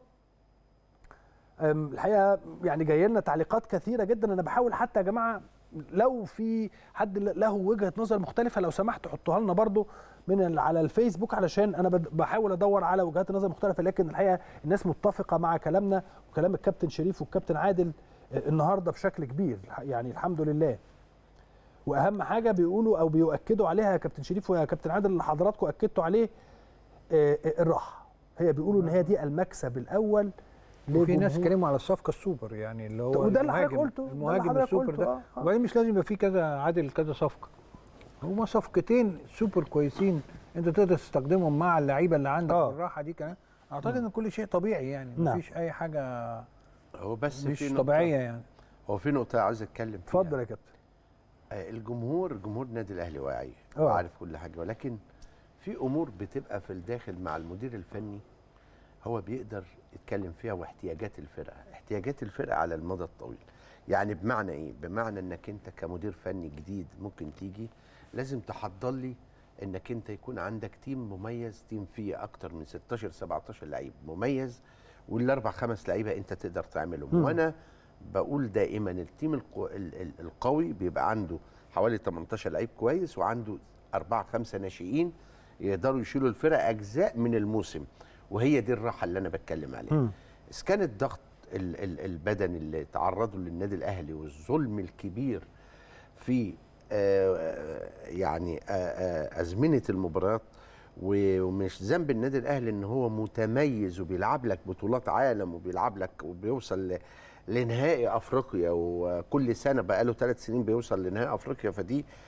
أم، الحقيقه يعني جاي لنا تعليقات كثيره جدا انا بحاول حتى يا جماعه لو في حد له وجهه نظر مختلفه لو سمحت حطوها لنا برضو من ال- على الفيسبوك علشان انا بد- بحاول ادور على وجهات نظر مختلفه لكن الحقيقه الناس متفقه مع كلامنا وكلام الكابتن شريف والكابتن عادل آه، النهارده بشكل كبير الح- يعني الحمد لله واهم حاجه بيقولوا او بيؤكدوا عليها يا كابتن شريف ويا كابتن عادل اللي حضراتكم اكدتوا عليه آه، آه، الراحه هي بيقولوا ان هي دي المكسب الاول وفي ناس لجمهور- اتكلموا على الصفقه السوبر يعني اللي هو وده اللي حضرتك المهاجم- قلته، ده اللي المهاجم حضرتك السوبر قلته، ده آه، آه. وبعدين مش لازم يبقى في كذا عادل كذا صفقه هما صفقتين سوبر كويسين انت تقدر تستخدمهم مع اللعيبه اللي عندك آه. بالراحه دي كمان اعتقد ان كل شيء طبيعي يعني نعم. مفيش اي حاجه هو بس مش في نقطة- طبيعيه يعني هو في نقطة عاوز اتكلم فيها اتفضل يا كابتن آه، الجمهور جمهور النادي الاهلي واعي آه. وعارف كل حاجه ولكن في امور بتبقى في الداخل مع المدير الفني هو بيقدر يتكلم فيها واحتياجات الفرقه احتياجات الفرقه على المدى الطويل يعني بمعنى ايه بمعنى انك انت كمدير فني جديد ممكن تيجي لازم تحضر لي انك انت يكون عندك تيم مميز تيم فيه اكتر من 16 17 لعيب مميز والاربع خمس لعيبه انت تقدر تعملهم مم. وانا بقول دائما التيم القو... ال- ال- القوي بيبقى عنده حوالي 18 لعيب كويس وعنده أربعة خمسة ناشئين يقدروا يشيلوا الفرقة أجزاء من الموسم وهي دي الراحة اللي أنا بتكلم عليها مم. إذا كان الضغط ال- ال- البدني اللي تعرضوا للنادي الأهلي والظلم الكبير في آه، يعني آه، آه، أزمنة المباريات و- ومش ذنب النادي الأهلي إن هو متميز وبيلعب لك بطولات عالم وبيلعب لك وبيوصل ل- لنهائي أفريقيا وكل سنة بقاله ثلاث سنين بيوصل لنهائي أفريقيا فدي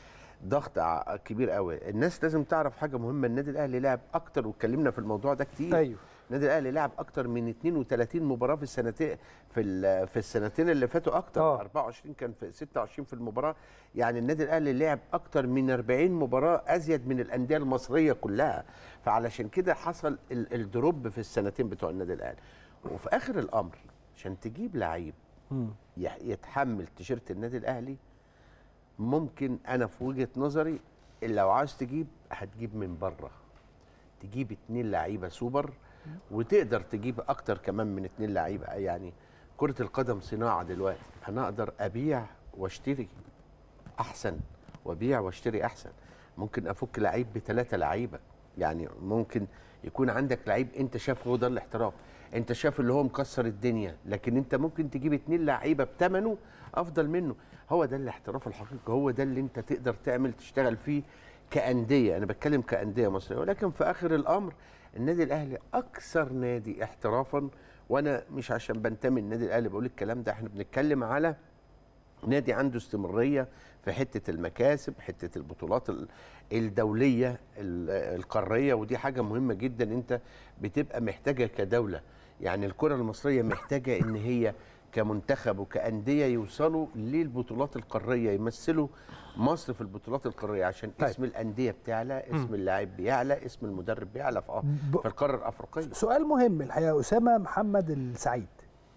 ضغط ع- كبير قوي الناس لازم تعرف حاجه مهمه النادي الاهلي لعب اكتر واتكلمنا في الموضوع ده كتير ايوه النادي الاهلي لعب اكتر من 32 مباراه في السنتين في ال- في السنتين اللي فاتوا اكتر آه. 24 كان في 26 في المباراه يعني النادي الاهلي لعب اكتر من 40 مباراه ازيد من الانديه المصريه كلها فعلشان كده حصل ال- الدروب في السنتين بتوع النادي الاهلي وفي اخر الامر عشان تجيب لعيب مم. يح- يتحمل تيشيرت النادي الاهلي ممكن انا في وجهه نظري لو عاوز تجيب هتجيب من بره تجيب اتنين لعيبه سوبر وتقدر تجيب اكتر كمان من اتنين لعيبه يعني كره القدم صناعه دلوقتي انا اقدر ابيع واشتري احسن وابيع واشتري احسن ممكن افك لعيب بثلاثه لعيبه يعني ممكن يكون عندك لعيب انت شايف هو ده الاحتراف انت شايف اللي هو مكسر الدنيا لكن انت ممكن تجيب اتنين لعيبه بثمنه افضل منه هو ده الاحتراف الحقيقي هو ده اللي انت تقدر تعمل تشتغل فيه كأندية أنا بتكلم كأندية مصرية ولكن في آخر الأمر النادي الأهلي أكثر نادي احترافا وأنا مش عشان بنتمي النادي الأهلي بقول الكلام ده احنا بنتكلم على نادي عنده استمراريه في حته المكاسب حته البطولات ال- الدوليه ال- القاريه ودي حاجه مهمه جدا انت بتبقى محتاجه كدوله يعني الكره المصريه محتاجه ان هي كمنتخب وكانديه يوصلوا للبطولات القاريه يمثلوا مصر في البطولات القاريه عشان طيب. اسم الانديه بتعلى اسم اللاعب بيعلى اسم المدرب بيعلى في ب- في القاره الافريقيه سؤال مهم الحقيقه اسامه محمد السعيد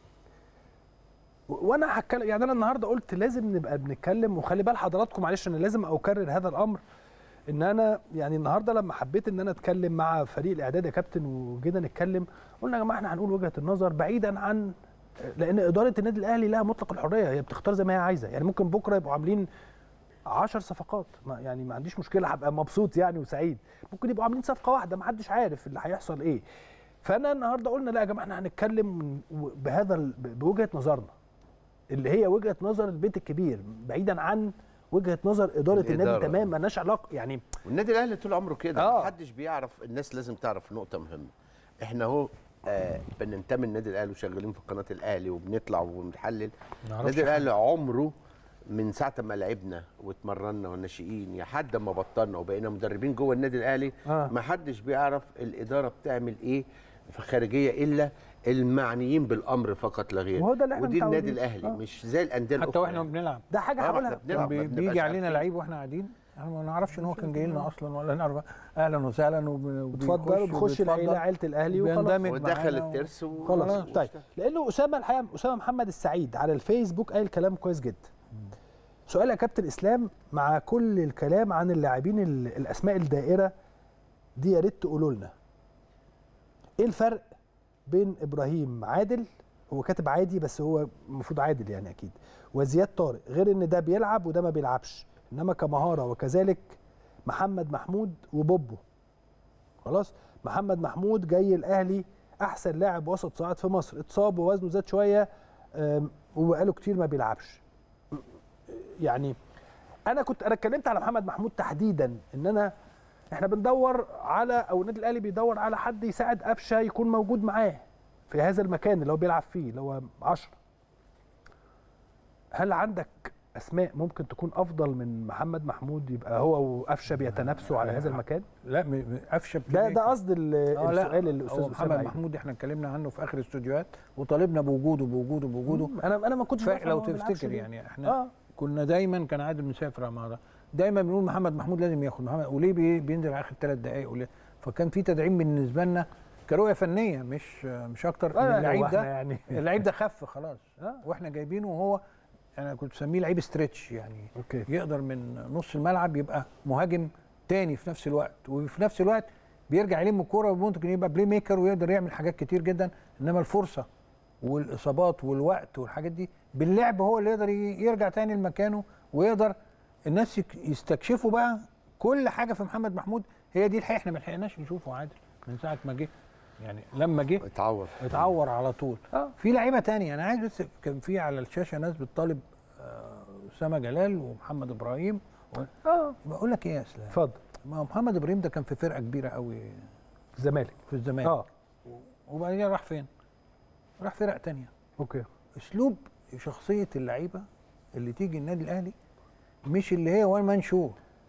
و- وانا هتكلم يعني انا النهارده قلت لازم نبقى بنتكلم وخلي بال حضراتكم معلش انا لازم اكرر هذا الامر ان انا يعني النهارده لما حبيت ان انا اتكلم مع فريق الاعداد يا كابتن وجينا نتكلم قلنا يا جماعه احنا هنقول وجهه النظر بعيدا عن لان اداره النادي الاهلي لها مطلق الحريه هي بتختار زي ما هي عايزه يعني ممكن بكره يبقوا عاملين 10 صفقات ما يعني ما عنديش مشكله هبقى مبسوط يعني وسعيد ممكن يبقوا عاملين صفقه واحده ما حدش عارف اللي هيحصل ايه فانا النهارده قلنا لا يا جماعه احنا هنتكلم بهذا ال- بوجهه نظرنا اللي هي وجهه نظر البيت الكبير بعيدا عن وجهه نظر اداره النادي الإدارة. تمام مالناش علاقه يعني والنادي الاهلي طول عمره كده آه. محدش بيعرف الناس لازم تعرف نقطه مهمه احنا اهو آه بننتمي النادي الاهلي وشغالين في قناه الاهلي وبنطلع وبنحلل النادي الاهلي عمره من ساعه ما لعبنا واتمرنا والناشئين لحد ما بطلنا وبقينا مدربين جوه النادي الاهلي آه. ما حدش بيعرف الاداره بتعمل ايه في الخارجيه الا المعنيين بالامر فقط لا غير وهو ده اللي احنا ودي النادي متعودين. الاهلي آه. مش زي الانديه حتى الأخرى واحنا يعني. بنلعب ده حاجه آه، ما هقولها احنا بنلعب، بي- ما بيجي بنبقاش علينا عارفين. لعيب واحنا قاعدين احنا ما نعرفش ان هو كان جاي لنا اصلا ولا نعرف اهلا وسهلا وب- اتفضل وبيخش بيخش العيله وبيتفضل. عيله الاهلي وخلاص بيندمج ودخل معانا و- الترس و- خلاص واشتغل. طيب لانه اسامه الحقيقه اسامه محمد السعيد على الفيسبوك قال كلام كويس جدا سؤال يا كابتن اسلام مع كل الكلام عن اللاعبين ال- الاسماء الدائره دي يا ريت تقولوا لنا ايه الفرق بين ابراهيم عادل هو كاتب عادي بس هو المفروض عادل يعني اكيد وزياد طارق غير ان ده بيلعب وده ما بيلعبش انما كمهاره وكذلك محمد محمود وبوبو خلاص محمد محمود جاي الاهلي احسن لاعب وسط صاعد في مصر اتصاب ووزنه زاد شويه أم، وبقاله كتير ما بيلعبش يعني انا كنت انا اتكلمت على محمد محمود تحديدا ان انا احنا بندور على او النادي الاهلي بيدور على حد يساعد قفشه يكون موجود معاه في هذا المكان اللي هو بيلعب فيه اللي هو 10 هل عندك اسماء ممكن تكون افضل من محمد محمود يبقى هو وقفشه بيتنافسوا على هذا المكان لا م- م- قفشه ده بلاي- ده قصد ال- آه، لا، السؤال اللي هو الاستاذ محمد اسامه محمود احنا اتكلمنا عنه في اخر الاستوديوهات وطالبنا بوجوده بوجوده بوجوده انا انا ما كنتش بفهم لو هو ما بيلعبش تفتكر ليه. يعني احنا اه كنا دايما كان عادل مسافر مع ده دايما بنقول محمد محمود لازم ياخد محمد وليه بي- بينزل على اخر ثلاث دقائق وليه فكان في تدعيم بالنسبه لنا كرؤيه فنيه مش مش اكتر آه، إن يعني اللعيب هو ده إحنا يعني اللعيب ده خف خلاص آه. واحنا جايبينه وهو انا كنت بسميه لعيب ستريتش يعني اوكي يقدر من نص الملعب يبقى مهاجم تاني في نفس الوقت وفي نفس الوقت بيرجع يلم الكوره وممكن يبقى بلاي ميكر ويقدر يعمل حاجات كتير جدا انما الفرصه والاصابات والوقت والحاجات دي باللعب هو اللي يقدر ي- يرجع تاني لمكانه ويقدر الناس يك- يستكشفوا بقى كل حاجه في محمد محمود هي دي الحقيقه احنا ما لحقناش نشوفه عادل من ساعه ما جه يعني لما جه اتعور اتعور على طول اه في لعيبه تانية انا عايز بس كان في على الشاشه ناس بتطالب آه، اسامه جلال ومحمد ابراهيم اه بقول لك ايه يا اسلام اتفضل ما هو محمد ابراهيم ده كان في فرقه كبيره قوي في الزمالك في الزمالك اه وبعدين راح فين راح فرق تانية اوكي اسلوب شخصيه اللعيبه اللي تيجي النادي الاهلي مش اللي هي وان مان شو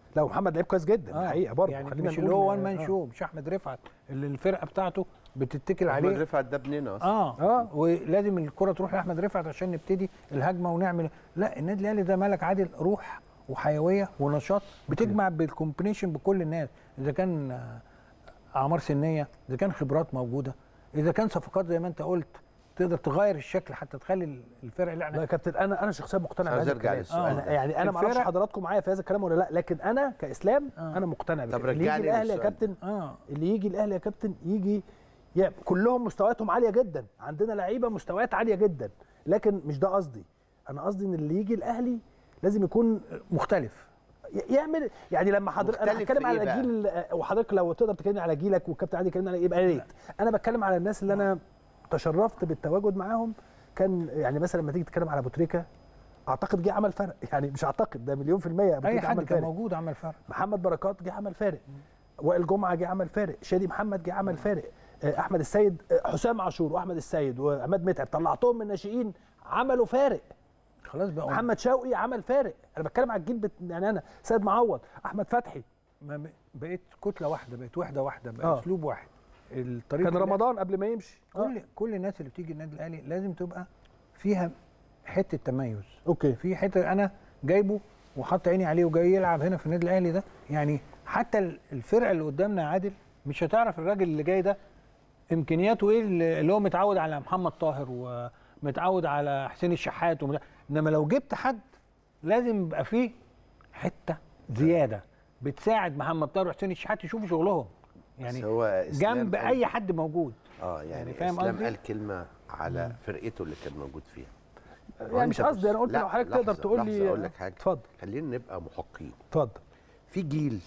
لا محمد لعيب كويس جدا آه. الحقيقه برضه يعني خلينا مش نقول اللي هو إن- وان مان آه. شو مش احمد رفعت اللي الفرقه بتاعته بتتكل احمد عليه رفعت ده ابننا اصلا اه آه. اه ولازم الكره تروح لاحمد رفعت عشان نبتدي الهجمه ونعمل لا النادي الاهلي ده ملك عادل روح وحيويه ونشاط بتجمع بالكومبينيشن بكل الناس اذا كان آه، اعمار سنيه اذا كان خبرات موجوده اذا كان صفقات زي ما انت قلت تقدر تغير الشكل حتى تخلي الفرق اللي لا احنا يا كابتن انا انا شخصيا مقتنع عايز بهذا أرجع الكلام للسؤال أنا ده. يعني انا ما اعرفش الفرق- حضراتكم معايا في هذا الكلام ولا لا لكن انا كاسلام آه. انا مقتنع طب بكده اللي رجعني يجي الاهلي يا للسؤال كابتن اه اللي يجي الاهلي يا كابتن يجي يعني كلهم مستوياتهم عاليه جدا عندنا لعيبه مستويات عاليه جدا لكن مش ده قصدي انا قصدي ان اللي يجي الاهلي لازم يكون مختلف ي- يعمل يعني لما حضرتك انا مختلف هتكلم في على إيه بقى؟ جيل آه، وحضرتك لو تقدر تكلمني على جيلك والكابتن عادل يكلمني على يبقى يا ريت انا بتكلم على الناس اللي انا تشرفت بالتواجد معاهم كان يعني مثلا لما تيجي تتكلم على ابو تريكه اعتقد جه عمل فرق يعني مش اعتقد ده مليون في الميه ابو اي تريكه حد عمل كان فرق موجود عمل فرق محمد بركات جه عمل فارق وائل جمعه جه عمل فارق شادي محمد جه عمل فارق آه، احمد السيد آه، حسام عاشور واحمد السيد وعماد متعب طلعتهم من الناشئين عملوا فارق خلاص بقى محمد شوقي عمل فارق انا بتكلم على الجيل بت... يعني انا سيد معوض احمد فتحي ما ب- بقيت كتله واحده بقيت وحده واحده بقى آه. اسلوب واحد الطريقه كان رمضان قبل ما يمشي آه. كل كل الناس اللي بتيجي النادي الاهلي لازم تبقى فيها حته تميز اوكي في حته انا جايبه وحط عيني عليه وجاي يلعب هنا في النادي الاهلي ده يعني حتى ال- الفرقه اللي قدامنا يا عادل مش هتعرف الراجل اللي جاي ده امكانياته ايه اللي اللي هو متعود على محمد طاهر ومتعود على حسين الشحات ومت... انما لو جبت حد لازم يبقى فيه حته زياده بتساعد محمد طاهر وحسين الشحات يشوفوا شغلهم يعني بس هو إسلام جنب قال- اي حد موجود اه يعني, يعني يعني فاهم اسلام قصدي؟ قال كلمه على فرقته اللي كان موجود فيها يعني مش أنت قصدي بص- انا قلت لا، لو حضرتك تقدر لحظة- تقول لحظة لي اقول لك حاجه اتفضل خلينا نبقى محقين اتفضل في جيل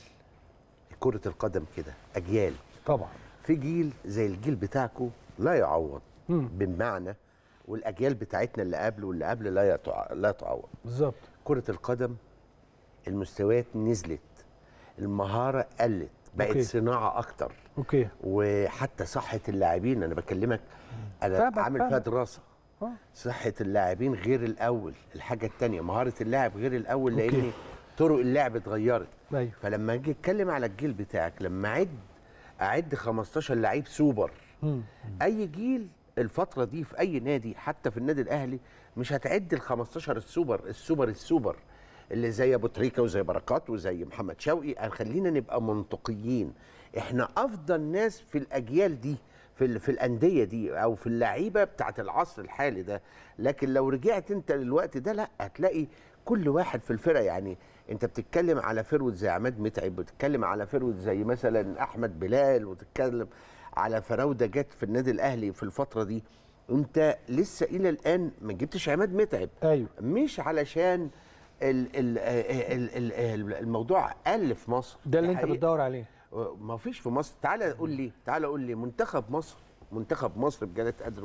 كرة القدم كده أجيال طبعا في جيل زي الجيل بتاعكم لا يعوض مم. بمعنى والأجيال بتاعتنا اللي قبل واللي قبل لا يتع... لا تعوض بالظبط كرة القدم المستويات نزلت المهارة قلت بقت أوكي. صناعة أكتر اوكي وحتى صحة اللاعبين أنا بكلمك أنا فاهمك، عامل فيها فاهمك. دراسة آه. صحة اللاعبين غير الأول الحاجة التانية مهارة اللاعب غير الأول أوكي. لأن طرق اللعب اتغيرت ايوه فلما اجي اتكلم على الجيل بتاعك لما اعد اعد 15 لعيب سوبر مم. اي جيل الفتره دي في اي نادي حتى في النادي الاهلي مش هتعد ال 15 السوبر السوبر السوبر اللي زي ابو تريكه وزي بركات وزي محمد شوقي خلينا نبقى منطقيين احنا افضل ناس في الاجيال دي في ال- في الانديه دي او في اللعيبه بتاعت العصر الحالي ده لكن لو رجعت انت للوقت ده لا هتلاقي كل واحد في الفرقه يعني انت بتتكلم على فرود زي عماد متعب بتتكلم على فرود زي مثلا احمد بلال وتتكلم على فراوده جت في النادي الاهلي في الفتره دي انت لسه الى الان ما جبتش عماد متعب ايوه مش علشان ال ال ال ال الموضوع قل في مصر ده اللي انت حقيقة. بتدور عليه ما فيش في مصر تعالى قول لي تعالى قول لي منتخب مصر منتخب مصر بجلاله قدره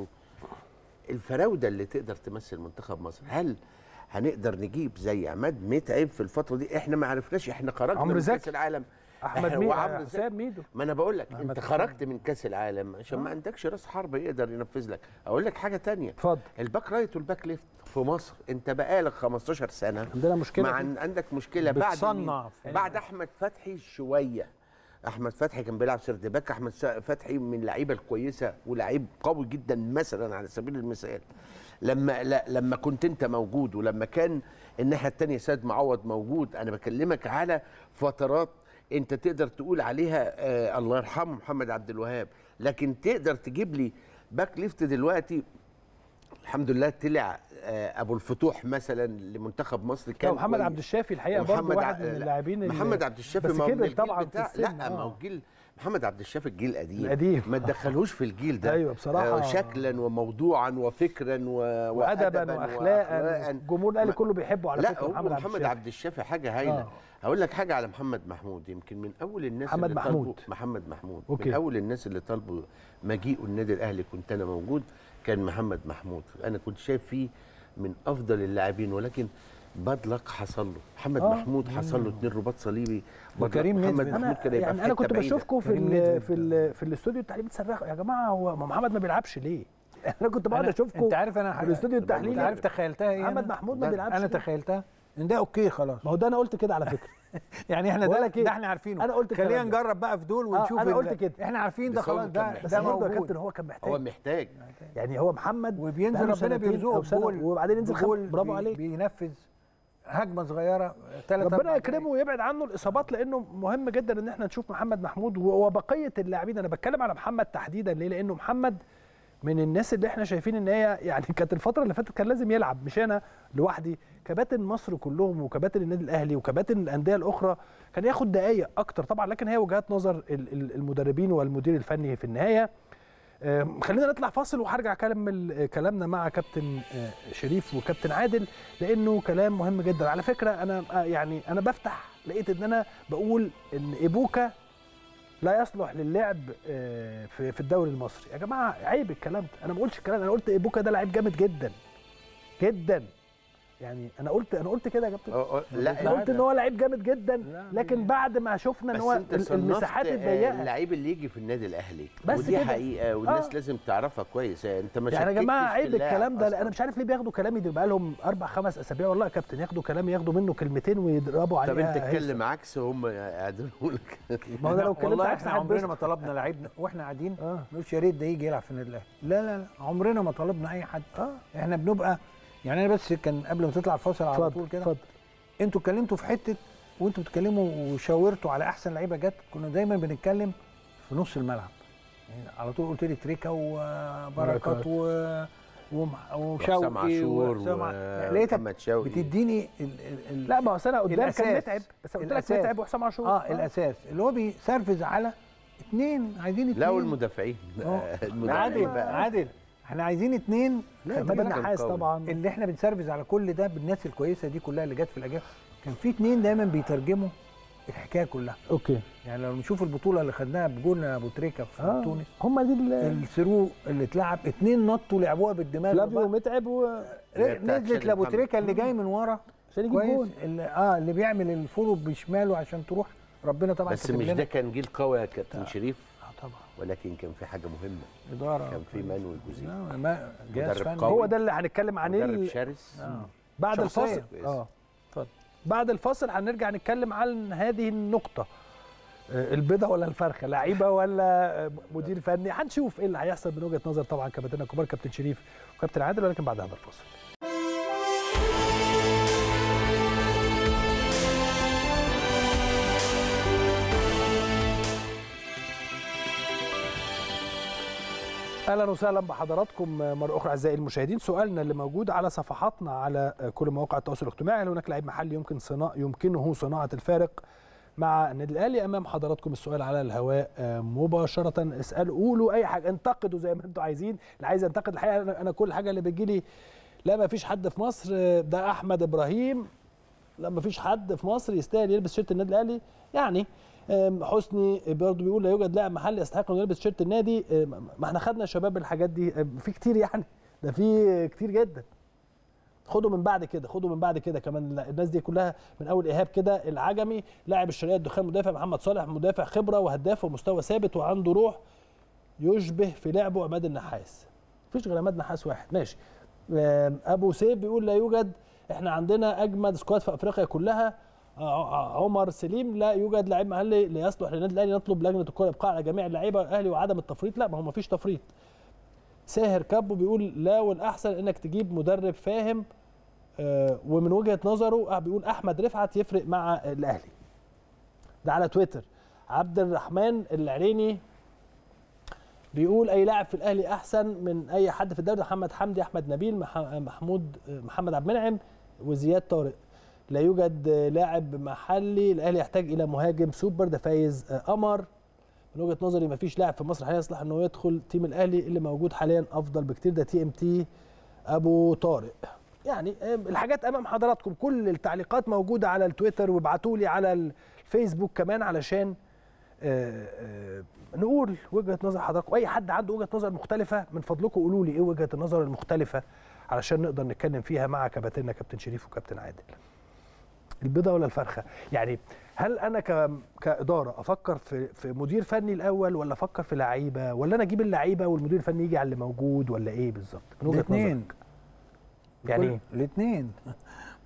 الفراوده اللي تقدر تمثل منتخب مصر هل هنقدر نجيب زي عماد متعب في الفتره دي احنا ما عرفناش احنا خرجنا عمرو من زكي. كاس العالم احمد إحنا- ميدو وعمرو زكي. حسام ميدو ما انا بقول لك محمد انت حسام. خرجت من كاس العالم عشان ما عندكش راس حرب يقدر ينفذ لك اقول لك حاجه تانية اتفضل الباك رايت والباك ليفت في مصر انت بقالك 15 سنه عندنا مشكله مع في- عن- عندك مشكله بعد بتصنع مين؟ في- بعد احمد فتحي شويه احمد فتحي كان بيلعب سرد باك احمد س- فتحي من اللعيبه الكويسه ولعيب قوي جدا مثلا على سبيل المثال لما لا لما كنت انت موجود ولما كان الناحيه الثانيه سيد معوض موجود انا بكلمك على فترات انت تقدر تقول عليها آه الله يرحمه محمد عبد الوهاب لكن تقدر تجيب لي باك ليفت دلوقتي الحمد لله طلع آه، ابو الفتوح مثلا لمنتخب مصر كان كان محمد كويس. عبد الشافي الحقيقه ومحمد برضه واحد ع- من لا، اللاعبين اللي- محمد عبد الشافي بس ما هو من كبر الجيل طبعا في بتاع السن لا آه. ما هو الجيل محمد عبد الشافي الجيل القديم القديم. ما تدخلوش في الجيل ده أيوة بصراحة. آه، شكلا وموضوعا وفكرا و... وادبا واخلاقا الجمهور الاهلي ما- كله بيحبه على لا فكره هو محمد عبد محمد الشافي عبد الشافي حاجه هايله آه. هقول لك حاجه على محمد محمود يمكن من اول الناس محمد اللي محمود. طلبوا محمد محمود أوكي. من اول الناس اللي طلبوا مجيئه النادي الاهلي كنت انا موجود كان محمد محمود انا كنت شايف فيه من افضل اللاعبين ولكن باد لك حصل له محمد آه. محمود حصل له اتنين رباط صليبي bad luck. وكريم محمد نسبت. محمود انا كان يبقى يعني في انا حتة كنت بعيدة. بشوفكم في كريم ال نزل. في ال في الاستوديو التحليلي بتصرخوا يا جماعه هو ما محمد ما بيلعبش ليه؟ انا كنت بقعد أنا- اشوفكم انت عارف انا في حاجة- الاستوديو ده التحليلي انت عارف تخيلتها ايه محمد أنا؟ محمود ما ده- بيلعبش انا ليه؟ تخيلتها ان ده اوكي خلاص ما هو ده انا قلت كده على فكره يعني احنا بقول ده, لك إيه؟ ده احنا عارفينه أنا قلت خلينا الكلام ده. نجرب بقى في دول آه، ونشوف أنا ال- قلت كده. احنا عارفين ده بس هو خلاص كان ده محتاج. بس ده برضه يا موجود كابتن هو كان محتاج هو محتاج يعني هو محمد وبينزل بقاله ربنا سنتين بيرزقه أو سنة بجول وبعدين ينزل بجول خم... برافو بي- عليك بينفذ هجمه صغيره ثلاث ربنا يكرمه ويبعد عنه الاصابات لانه مهم جدا ان احنا نشوف محمد محمود و- وبقيه اللاعبين انا بتكلم على محمد تحديدا ليه لانه محمد من الناس اللي احنا شايفين ان هي يعني كانت الفتره اللي فاتت كان لازم يلعب مش انا لوحدي كباتن مصر كلهم وكباتن النادي الاهلي وكباتن الانديه الاخرى كان ياخد دقائق اكتر طبعا لكن هي وجهات نظر ال- ال- المدربين والمدير الفني في النهايه آم، خلينا نطلع فاصل وهرجع اكمل آه، كلامنا مع كابتن آه، شريف وكابتن عادل لانه كلام مهم جدا على فكره انا آه، يعني انا بفتح لقيت ان انا بقول ان ايبوكا لا يصلح للعب آه، في في الدوري المصري يا جماعه عيب الكلام ده انا ما قلتش الكلام ده، انا قلت ايبوكا ده لعيب جامد جدا جدا يعني انا قلت انا قلت كده يا كابتن أه، أه، لا انا قلت ان هو لعيب جامد جدا لا، لكن بعد ما شفنا ان بس هو انت ال- المساحات صنفت، آه، الضيقه اللعيب اللي يجي في النادي الاهلي بس ودي كده. حقيقه والناس آه. لازم تعرفها كويس يعني انت ما يعني يا جماعه شككتش في عيب اللاعب الكلام ده أصلاً. انا مش عارف ليه بياخدوا كلامي ده بقى لهم اربع خمس اسابيع والله يا كابتن ياخدوا كلامي ياخدوا منه كلمتين ويضربوا عليها طب انت هيثم. اتكلم عكس هم قاعدين لك ما هو ده لو اتكلمت والله عكس احنا حد عمرنا بس- ما طلبنا لعيب واحنا قاعدين اه نقولش يا ريت ده يجي يلعب في النادي الاهلي لا لا لا عمرنا ما طلبنا اي حد اه احنا بنبقى يعني انا بس كان قبل ما تطلع الفاصل على اتفضل طول كده اتفضل انتوا اتكلمتوا في حته وانتوا بتتكلموا وشاورتوا على احسن لعيبه جت كنا دايما بنتكلم في نص الملعب يعني على طول قلت لي تريكا وبركات بركات. و وم- وحسام وشوقي عاشور وحسام ع- لقيتك ومحمد شوقي بتديني ال ال ال لا ما هو سنه قدام كان الأساس. متعب بس قلت لك الأساس. متعب وحسام عاشور اه الاساس اللي هو بيسرفز على اثنين عايزين اثنين لا والمدافعين اه. المدافعين عادل بقى عادل احنا عايزين اثنين لا خلي عماد بالك النحاس كان قوي. طبعا اللي احنا بنسرفز على كل ده بالناس الكويسه دي كلها اللي جت في الاجازه كان في اثنين دايما بيترجموا الحكايه كلها اوكي يعني لو نشوف البطوله اللي خدناها بجون ابو تريكه في اه تونس هم دي ال- الثرو اللي اتلعب اثنين نطوا لعبوها بالدماغ فلافيو وبقى- متعب و اللي هي بتاعت نزلت شادي لابو محمد. تريكه اللي جاي من ورا عشان يجيب كويس جون اللي اه اللي بيعمل الفولو بشماله عشان تروح ربنا طبعا بس كاتب مش لنا. ده كان جيل قوي يا كابتن شريف اه طبعا ولكن كان في حاجه مهمه اداره كان في مانويل جوزيه لا، ما جهاز مدرب فني قوي. هو ده اللي هنتكلم عنه مدرب ال- شرس آه. بعد شخصية. الفاصل كويسة. اه اتفضل بعد الفاصل هنرجع نتكلم عن هذه النقطة آه، البيضة ولا الفرخة لعيبة ولا آه، مدير فني هنشوف ايه اللي هيحصل من وجهة نظر طبعا كابتننا الكبار كابتن شريف وكابتن عادل ولكن بعد هذا الفاصل اهلا وسهلا بحضراتكم مره اخرى اعزائي المشاهدين سؤالنا اللي موجود على صفحاتنا على كل مواقع التواصل الاجتماعي هل هناك لاعب محلي يمكن صناعه يمكنه صناعه الفارق مع النادي الاهلي امام حضراتكم السؤال على الهواء آه، مباشره اسالوا قولوا اي حاجه انتقدوا زي ما انتم عايزين اللي عايز ينتقد الحقيقه انا أنا كل حاجه اللي بتجي لي لا ما فيش حد في مصر آه، ده احمد ابراهيم لا ما فيش حد في مصر يستاهل يلبس شيرت النادي الاهلي يعني آم، حسني برضه بيقول لا يوجد لاعب محلي يستحق انه يلبس شيرت النادي آم، ما احنا خدنا يا شباب الحاجات دي آم، في كتير يعني ده في كتير جدا خدوا من بعد كده خدوا من بعد كده كمان الناس دي كلها من اول ايهاب كده العجمي لاعب الشرقيه الدخان مدافع محمد صالح مدافع خبره وهداف ومستوى ثابت وعنده روح يشبه في لعبه عماد النحاس مفيش غير عماد نحاس واحد ماشي آم، ابو سيف بيقول لا يوجد احنا عندنا اجمد سكواد في افريقيا كلها ع- ع- عمر سليم لا يوجد لاعب محلي ليصلح للنادي الاهلي نطلب لجنه الكره ابقاء على جميع اللعيبه الاهلي وعدم التفريط لا ما هو ما فيش تفريط ساهر كابو بيقول لا والاحسن انك تجيب مدرب فاهم آه، ومن وجهه نظره آه، بيقول احمد رفعت يفرق مع الاهلي ده على تويتر عبد الرحمن العريني بيقول اي لاعب في الاهلي احسن من اي حد في الدوري محمد حمدي احمد نبيل مح- محمود محمد عبد المنعم وزياد طارق لا يوجد لاعب محلي الاهلي يحتاج الى مهاجم سوبر ده فايز قمر من وجهه نظري مفيش لاعب في مصر حاليا يصلح انه يدخل تيم الاهلي اللي موجود حاليا افضل بكتير ده تي ام تي ابو طارق يعني آه، الحاجات امام حضراتكم كل التعليقات موجوده على التويتر وابعتوا لي على الفيسبوك كمان علشان آه، آه، نقول وجهه نظر حضراتكم اي حد عنده وجهه نظر مختلفه من فضلكم قولوا لي ايه وجهه النظر المختلفه علشان نقدر نتكلم فيها مع كباتننا كابتن شريف وكابتن عادل البيضه ولا الفرخه يعني هل انا ك... كاداره افكر في في مدير فني الاول ولا افكر في لعيبه ولا انا اجيب اللعيبه والمدير الفني يجي على اللي موجود ولا ايه بالظبط من وجهه الاثنين نظرك يعني ايه الاثنين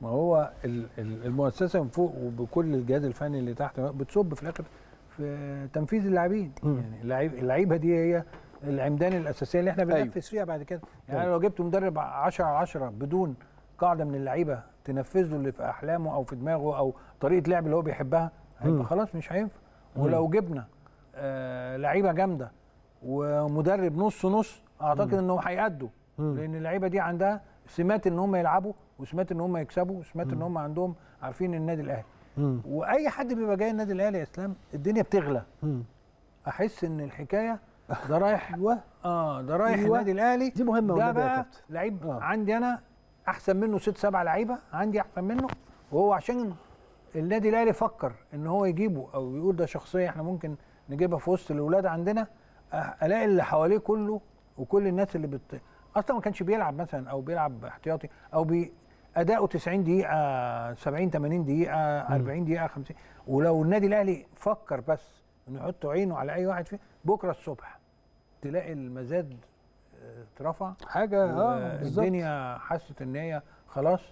ما هو ال- ال- المؤسسه من فوق وبكل الجهاز الفني اللي تحت بتصب في الاخر في تنفيذ اللاعبين مم. يعني اللعيب اللعيبه دي هي العمدان الاساسيه اللي احنا أيوة. بننفذ فيها بعد كده يعني أيوة. لو جبت مدرب 10 على 10 بدون قاعده من اللعيبه تنفذ له اللي في احلامه او في دماغه او طريقه لعب اللي هو بيحبها هيبقى مم. خلاص مش هينفع ولو جبنا آه لعيبه جامده ومدرب نص نص اعتقد انهم هيأدوا مم. لان اللعيبه دي عندها سمات ان هم يلعبوا وسمات ان هم يكسبوا وسمات ان هم عندهم عارفين النادي الاهلي مم. واي حد بيبقى جاي النادي الاهلي يا اسلام الدنيا بتغلى مم. احس ان الحكايه ده رايح ايوه اه ده رايح أيوة. النادي الاهلي دي مهمه ده والنبي يا بقى كابتن لعيب آه. عندي انا احسن منه ست سبع لعيبه عندي احسن منه وهو عشان النادي الاهلي فكر ان هو يجيبه او يقول ده شخصيه احنا ممكن نجيبها في وسط الاولاد عندنا أه، الاقي اللي حواليه كله وكل الناس اللي بت اصلا ما كانش بيلعب مثلا او بيلعب احتياطي او بي اداؤه 90 دقيقه 70 80 دقيقه 40 دقيقه 50 ولو النادي الاهلي فكر بس انه يحط عينه على اي واحد فيه بكره الصبح تلاقي المزاد آه، اترفع حاجه اه بالظبط الدنيا حست ان هي خلاص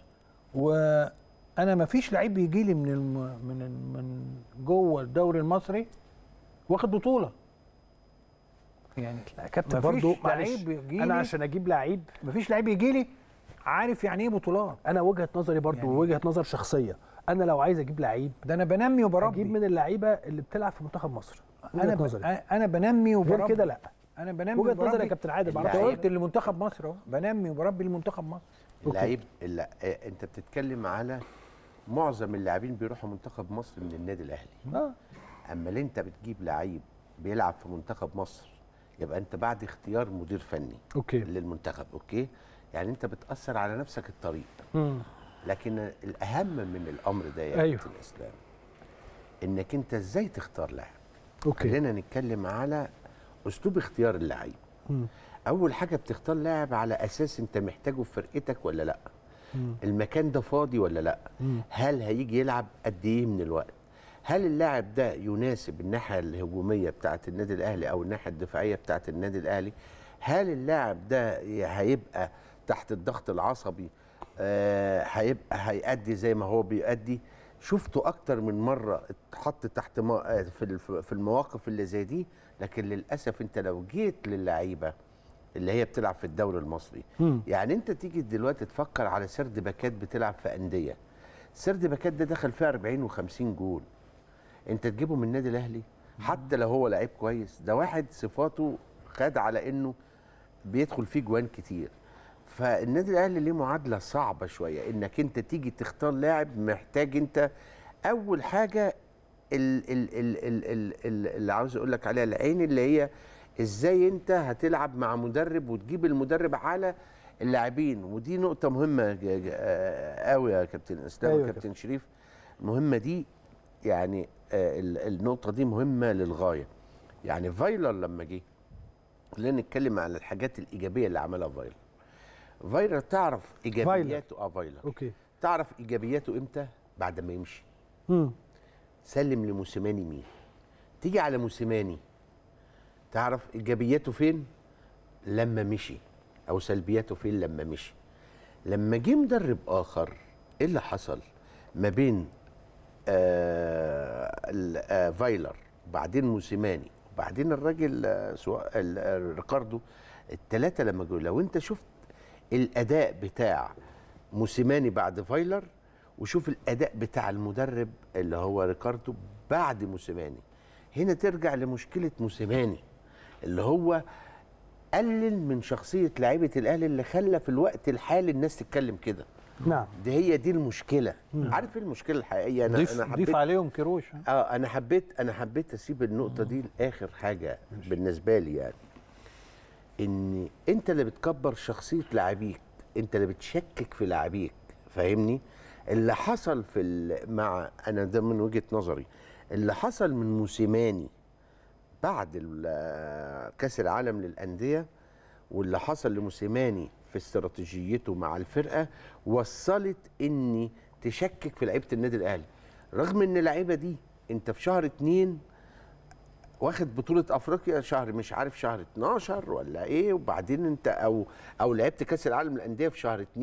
وانا ما فيش لعيب بيجي لي من الم... من ال- من جوه الدوري المصري واخد بطوله يعني لا يا كابتن مفيش برضه معلش لعيب بيجي انا لي- عشان اجيب لعيب ما فيش لعيب يجي لي عارف يعني ايه بطولات انا وجهه نظري برضه يعني- وجهه نظر شخصيه انا لو عايز اجيب لعيب ده انا بنمي وبربي اجيب من اللعيبه اللي بتلعب في منتخب مصر انا وجهه ب... نظري انا بنمي وبربي غير كده لا انا بنمي وجهه نظري يا وبربي كابتن عادل انت معرفش اللعيب- قلت لمنتخب مصر اهو بنمي وبربي لمنتخب مصر اللعيب لا آه، انت بتتكلم على معظم اللاعبين بيروحوا منتخب مصر من النادي الاهلي اه اما اللي انت بتجيب لعيب بيلعب في منتخب مصر يبقى انت بعد اختيار مدير فني اوكي للمنتخب اوكي يعني انت بتاثر على نفسك الطريق مم. لكن الاهم من الامر ده يا أيوه. كابتن الاسلام انك انت ازاي تختار لاعب اوكي خلينا نتكلم على اسلوب اختيار اللعيب مم. اول حاجه بتختار لاعب على اساس انت محتاجه في فرقتك ولا لا مم. المكان ده فاضي ولا لا مم. هل هيجي يلعب قد ايه من الوقت هل اللاعب ده يناسب الناحيه الهجوميه بتاعه النادي الاهلي او الناحيه الدفاعيه بتاعه النادي الاهلي هل اللاعب ده هيبقى تحت الضغط العصبي آه هيبقى هيأدي زي ما هو بيأدي شفته اكتر من مره اتحط تحت ما آه، في الف- في المواقف اللي زي دي لكن للاسف انت لو جيت للعيبه اللي هي بتلعب في الدوري المصري مم. يعني انت تيجي دلوقتي تفكر على سرد باكات بتلعب في انديه سرد باكات ده دخل فيها 40 و50 جول انت تجيبه من النادي الاهلي حتى لو هو لعيب كويس ده واحد صفاته خد على انه بيدخل فيه جوان كتير فالنادي الاهلي ليه معادله صعبه شويه انك انت تيجي تختار لاعب محتاج انت اول حاجه ال- ال- ال- ال- ال- ال- اللي عاوز اقول لك عليها العين اللي هي ازاي انت هتلعب مع مدرب وتجيب المدرب على اللاعبين ودي نقطه مهمه ج- ج- آه، قوي يا كابتن اسلام أيوة أيوة يا كابتن شريف المهمه دي يعني آه، ال- النقطه دي مهمه للغايه يعني فايلر لما جه خلينا نتكلم على الحاجات الايجابيه اللي عملها فايلر فايلر تعرف ايجابياته اه فايلر اوكي تعرف ايجابياته امتى بعد ما يمشي مم. سلم لموسيماني مين تيجي على موسيماني تعرف ايجابياته فين لما مشي او سلبياته فين لما مشي لما جه مدرب اخر ايه اللي حصل ما بين آه ال- آه فايلر وبعدين موسيماني وبعدين الراجل آه سوا- ال- آه، ريكاردو الثلاثه لما جوا لو انت شفت الاداء بتاع موسيماني بعد فايلر وشوف الاداء بتاع المدرب اللي هو ريكاردو بعد موسيماني هنا ترجع لمشكله موسيماني اللي هو قلل من شخصيه لعيبه الاهلي اللي خلى في الوقت الحالي الناس تتكلم كده نعم دي هي دي المشكله عارف ايه المشكله الحقيقيه انا ضيف انا ضيف حبيت عليهم كروش اه انا حبيت انا حبيت اسيب النقطه دي لاخر حاجه بالنسبه لي يعني ان انت اللي بتكبر شخصيه لاعبيك انت اللي بتشكك في لاعبيك فاهمني اللي حصل في ال- مع انا ده من وجهه نظري اللي حصل من موسيماني بعد ال- كاس العالم للانديه واللي حصل لموسيماني في استراتيجيته مع الفرقه وصلت اني تشكك في لعيبه النادي الاهلي رغم ان اللعيبه دي انت في شهر اتنين واخد بطولة افريقيا شهر مش عارف شهر 12 ولا ايه وبعدين انت او او لعبت كاس العالم للانديه في شهر اتنين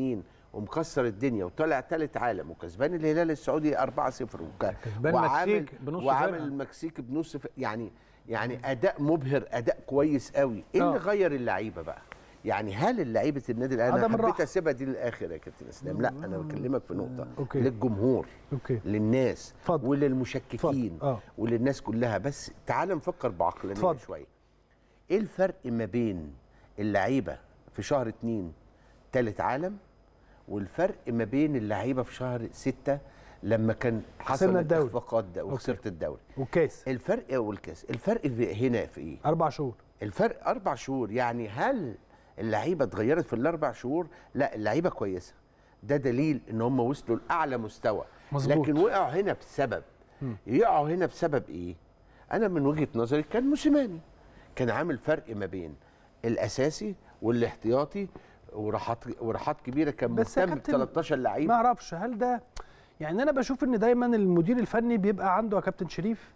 ومكسر الدنيا وطالع ثالث عالم وكسبان الهلال السعودي 4-0 وك... كسبان وعامل المكسيك بنص وعامل فرقة. المكسيك بنص ف... يعني يعني اداء مبهر اداء كويس قوي ايه اللي آه. غير اللعيبه بقى يعني هل لعيبه النادي الاهلي عدم انا حبيت الراحة. اسيبها دي للاخر يا كابتن اسلام لا انا بكلمك في نقطه أوكي. للجمهور اوكي للناس اتفضل. وللمشككين اتفضل. آه. وللناس كلها بس تعال نفكر بعقلانيه اتفضل. شويه ايه الفرق ما بين اللعيبه في شهر اتنين تالت عالم والفرق ما بين اللعيبه في شهر ستة لما كان حصل خسرنا الدوري. الاخفاقات ده وخسرت الدوري والكاس الفرق والكاس الفرق في- هنا في ايه اربع شهور الفرق اربع شهور يعني هل اللعيبه اتغيرت في الاربع شهور لا اللعيبه كويسه ده دليل ان هم وصلوا لاعلى مستوى مظبوط. لكن وقعوا هنا بسبب يقعوا هنا بسبب ايه انا من وجهه نظري كان موسيماني كان عامل فرق ما بين الاساسي والاحتياطي وراحات وراحات كبيره كان بس يا مهتم ب كابتن 13 لعيب ما اعرفش هل ده يعني انا بشوف ان دايما المدير الفني بيبقى عنده يا كابتن شريف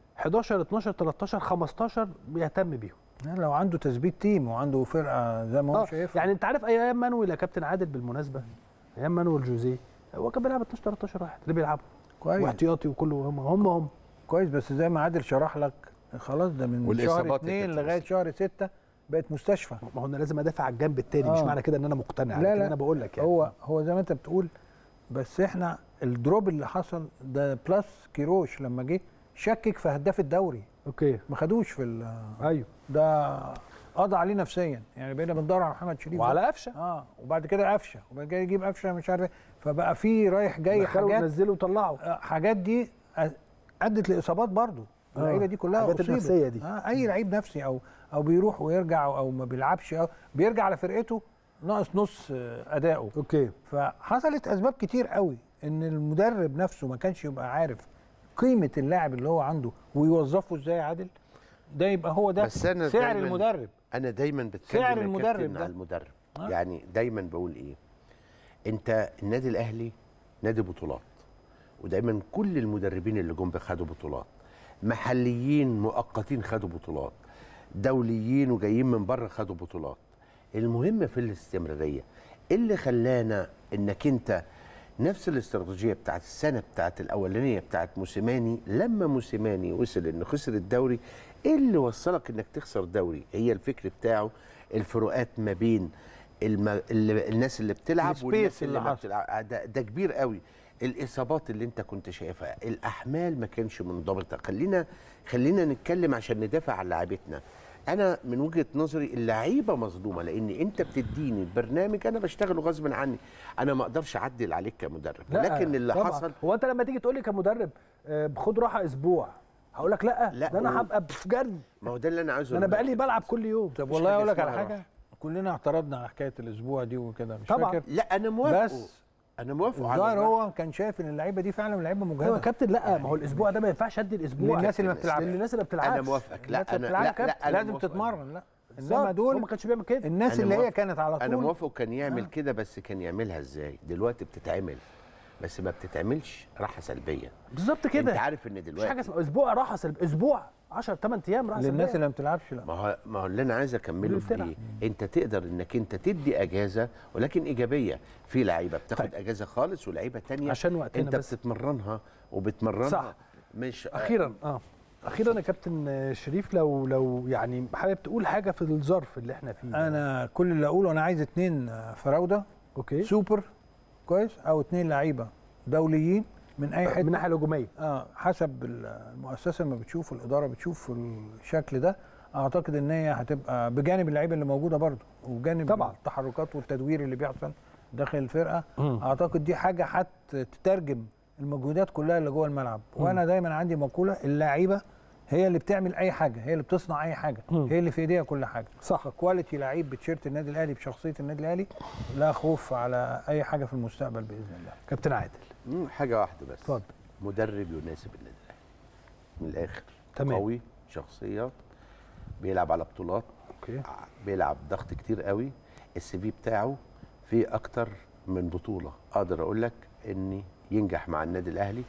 11 12 13 15 بيهتم بيهم يعني لو عنده تثبيت تيم وعنده فرقه زي ما هو اه شايف يعني انت عارف ايام مانويل يا كابتن عادل بالمناسبه ايام مانويل جوزيه هو كان بيلعب 12 13 واحد اللي بيلعبوا كويس واحتياطي وكله هم هم هم كويس بس زي ما عادل شرح لك خلاص ده من شهر والإصابات اثنين اللي كانت لغايه شهر ستة بقت مستشفى ما هو انا لازم ادافع على الجنب التاني مش آه. معنى كده ان انا مقتنع لا لكن لا انا بقول لك يعني هو هو زي ما انت بتقول بس احنا الدروب اللي حصل ده بلس كيروش لما جه شكك في هداف الدوري اوكي ما خدوش في ال- ايوه ده قضى عليه نفسيا يعني بقينا بندور على محمد شريف ده. وعلى قفشه اه وبعد كده قفشه وبعد كده يجيب قفشه مش عارف ايه فبقى في رايح جاي دخلوا حاجات ونزلوا وطلعوا آه، حاجات دي أ- ادت لاصابات برضو آه، اللعيبه دي كلها الحاجات أصيبت. النفسية دي. آه اي لعيب نفسي او او بيروح ويرجع او, أو ما بيلعبش او بيرجع على فرقته ناقص نص آه، اداؤه اوكي فحصلت اسباب كتير قوي ان المدرب نفسه ما كانش يبقى عارف قيمه اللاعب اللي هو عنده ويوظفه ازاي يا عادل ده يبقى هو ده بس أنا سعر دايماً- المدرب انا دايما بتكلم سعر يا المدرب كابتن ده. على المدرب آه. يعني دايما بقول ايه انت النادي الاهلي نادي بطولات ودايما كل المدربين اللي جم خدوا بطولات محليين مؤقتين خدوا بطولات دوليين وجايين من بره خدوا بطولات المهم في الاستمراريه إيه اللي خلانا انك انت نفس الاستراتيجيه بتاعت السنه بتاعت الاولانيه بتاعت موسيماني لما موسيماني وصل انه خسر الدوري ايه اللي وصلك انك تخسر دوري هي الفكر بتاعه الفروقات ما بين الم... اللي الناس اللي بتلعب السبيس والناس اللي اللي ما حصل. بتلعب ده, ده كبير قوي الاصابات اللي انت كنت شايفها الاحمال ما كانش منضبطه خلينا خلينا نتكلم عشان ندافع عن لعيبتنا انا من وجهه نظري اللعيبه مظلومه لان انت بتديني برنامج انا بشتغله غصب عني انا ما اقدرش اعدل عليك كمدرب لا، لكن اللي طبعاً. حصل هو انت لما تيجي تقول لي كمدرب آه، خد راحه اسبوع هقول لك لا, لا، ده انا هو- هبقى في جري ما هو ده اللي انا عايزه ده انا أقوله بقالي لك. بلعب كل يوم طب مفيش والله حاجة اقول لك على اسمها حاجه راحة. كلنا اعترضنا على حكايه الاسبوع دي وكده مش طبعاً. فاكر لا انا موافقه بس انا موافقه على الظاهر الراحة. هو كان شايف ان اللعيبه دي فعلا لعيبه ايوه يا مجهده كابتن لا ما هو الاسبوع ده ما ينفعش ادي الاسبوع للناس اللي ما بتلعبش. للناس اللي ما بتلعبش انا موافقك لا لا انا بتلعب لا, كابتن لا أنا لازم موافقك. تتمرن لا بالظبط، انما هو دول ما كانش بيعمل كده الناس أنا اللي هي موافق. كانت على انا طول موافق كان يعمل آه. كده بس كان يعملها ازاي دلوقتي بتتعمل بس ما بتتعملش راحه سلبيه بالظبط انت كده عارف ان مفيش حاجه دلوقتي اسمها اسبوع راحه سلب اسبوع 10 8 ايام راحه للناس سلبيه اللي ما بتلعبش لا ما هو ما هو اللي انا عايز اكمله اللي في بتلعب. ايه انت تقدر انك انت تدي اجازه ولكن ايجابيه في لعيبه بتاخد طيب. اجازه خالص ولعيبه تانية عشان وقتنا انت بس. بتتمرنها وبتمرنها صح. مش اخيرا اه اخيرا يا كابتن شريف لو لو يعني حابب تقول حاجه في الظرف اللي احنا فيه ده. انا كل اللي اقوله انا عايز اتنين فراوده اوكي سوبر كويس او اتنين لعيبه دوليين من اي من حته الناحيه الهجوميه اه حسب المؤسسه ما بتشوف الاداره بتشوف الشكل ده اعتقد ان هي هتبقى بجانب اللعيبه اللي موجوده برضه وبجانب طبعاً. التحركات والتدوير اللي بيحصل داخل الفرقه مم. اعتقد دي حاجه هتترجم المجهودات كلها اللي جوه الملعب وانا دايما عندي مقوله اللعيبه هي اللي بتعمل اي حاجه هي اللي بتصنع اي حاجه مم. هي اللي في ايديها كل حاجه صح فكواليتي لعيب بتشيرت النادي الاهلي بشخصيه النادي الاهلي لا خوف على اي حاجه في المستقبل باذن الله كابتن عادل مم، حاجه واحده بس اتفضل. مدرب يناسب النادي الاهلي من الاخر تمام. قوي شخصيه بيلعب على بطولات اوكي بيلعب ضغط كتير قوي السي في بتاعه فيه اكتر من بطوله اقدر اقول لك ان ينجح مع النادي الاهلي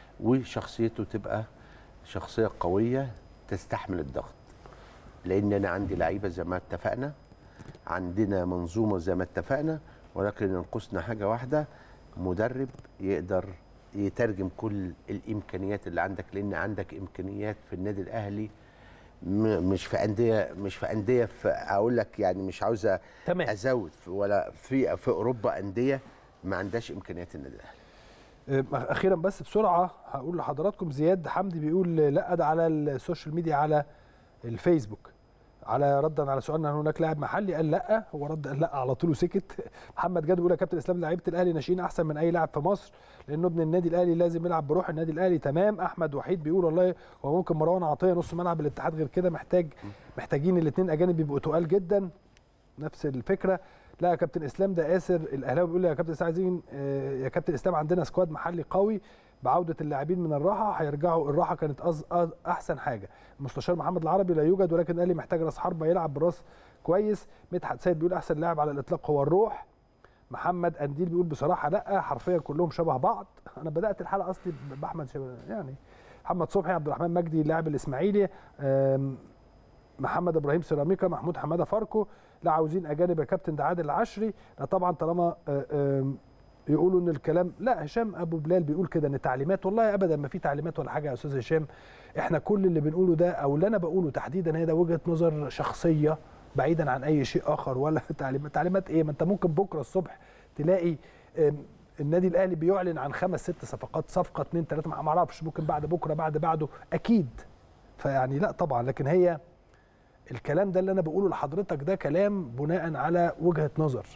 وشخصيته تبقى شخصيه قويه تستحمل الضغط لان انا عندي لعيبه زي ما اتفقنا عندنا منظومه زي ما اتفقنا ولكن ينقصنا حاجه واحده مدرب يقدر يترجم كل الامكانيات اللي عندك لان عندك امكانيات في النادي الاهلي م- مش في انديه مش في انديه في اقول لك يعني مش عاوز تمام. ازود في- ولا في في اوروبا انديه ما عندهاش امكانيات النادي الاهلي آه، اخيرا بس بسرعه هقول لحضراتكم زياد حمدي بيقول لا ده على السوشيال ميديا على الفيسبوك على ردا على سؤالنا هل هناك لاعب محلي قال لا هو رد قال لا على طول وسكت محمد جاد بيقول يا كابتن اسلام لعيبه الاهلي ناشئين احسن من اي لاعب في مصر لانه ابن النادي الاهلي لازم يلعب بروح النادي الاهلي تمام احمد وحيد بيقول والله هو ممكن مروان عطيه نص ملعب الاتحاد غير كده محتاج محتاجين الاثنين اجانب بيبقوا تقال جدا نفس الفكره لا يا كابتن اسلام ده قاسر الاهلاوي بيقول لي يا كابتن اسلام عايزين آه، يا كابتن اسلام عندنا سكواد محلي قوي بعوده اللاعبين من الراحه هيرجعوا الراحه كانت أز أز احسن حاجه المستشار محمد العربي لا يوجد ولكن قال لي محتاج راس حربه يلعب براس كويس مدحت سيد بيقول احسن لاعب على الاطلاق هو الروح محمد انديل بيقول بصراحه لا حرفيا كلهم شبه بعض انا بدات الحلقه اصلي باحمد شبه يعني محمد صبحي عبد الرحمن مجدي لاعب الاسماعيلي آم، محمد ابراهيم سيراميكا محمود حماده فاركو لا عاوزين اجانب يا كابتن ده عادل العشري لا طبعا طالما آه، آم، يقولوا ان الكلام لا هشام ابو بلال بيقول كده ان تعليمات والله ابدا ما في تعليمات ولا حاجه يا استاذ هشام احنا كل اللي بنقوله ده او اللي انا بقوله تحديدا هي ده وجهه نظر شخصيه بعيدا عن اي شيء اخر ولا تعليمات تعليمات ايه ما انت ممكن بكره الصبح تلاقي آم، النادي الاهلي بيعلن عن خمس ست صفقات صفقه اثنين ثلاثه ما اعرفش ممكن بعد بكره بعد بعده اكيد فيعني لا طبعا لكن هي الكلام ده اللي انا بقوله لحضرتك ده كلام بناء على وجهه نظر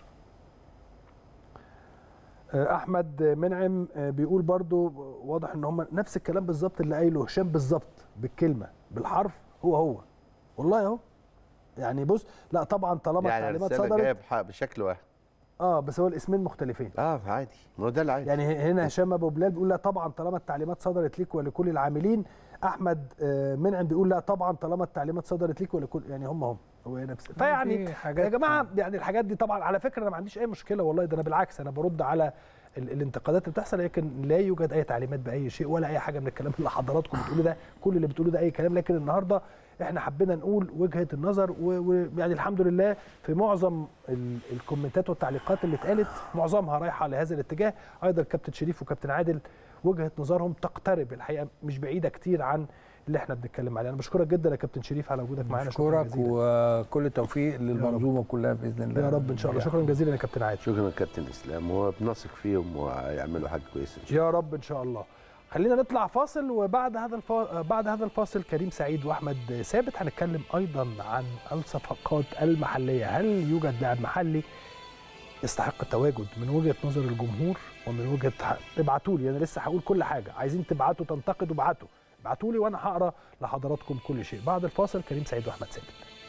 آه، احمد منعم آه، بيقول برضو واضح ان هم نفس الكلام بالظبط اللي قايله هشام بالظبط بالكلمه بالحرف هو هو والله اهو يعني بص لا طبعا طالما يعني التعليمات الرساله جايه صدرت بح- بشكل واحد اه بس هو الاسمين مختلفين اه عادي ما هو ده العادي يعني هنا هشام ابو بلال بيقول لا طبعا طالما التعليمات صدرت ليك ولكل العاملين احمد آه، منعم بيقول لا طبعا طالما التعليمات صدرت ليك ولكل يعني هم هم هو نفس فيعني في حاجات- يا جماعه يعني الحاجات دي طبعا على فكره انا ما عنديش اي مشكله والله ده انا بالعكس انا برد على ال- الانتقادات اللي بتحصل لكن لا يوجد اي تعليمات باي شيء ولا اي حاجه من الكلام اللي حضراتكم بتقولوا ده كل اللي بتقولوه ده اي كلام لكن النهارده احنا حبينا نقول وجهه النظر ويعني الحمد لله في معظم ال- الكومنتات والتعليقات اللي اتقالت معظمها رايحه لهذا الاتجاه ايضا كابتن شريف وكابتن عادل وجهه نظرهم تقترب الحقيقه مش بعيده كتير عن اللي احنا بنتكلم عليه انا بشكرك جدا يا كابتن شريف على وجودك معانا شكرا بشكرك جزيلا وكل التوفيق للمنظومه كلها باذن الله يا رب ان شاء الله شكرا جزيلا يا كابتن عادل شكرا كابتن اسلام وبنثق فيهم ويعملوا حاجه كويسه ان شاء الله يا رب ان شاء الله خلينا نطلع فاصل وبعد هذا الفا... بعد هذا الفاصل كريم سعيد واحمد ثابت هنتكلم ايضا عن الصفقات المحليه هل يوجد لاعب محلي يستحق التواجد من وجهه نظر الجمهور ومن وجهه ابعتوا لي انا لسه هقول كل حاجه عايزين تبعتوا تنتقدوا ابعتوا ابعتوا لي وانا هقرا لحضراتكم كل شيء بعد الفاصل كريم سعيد واحمد ثابت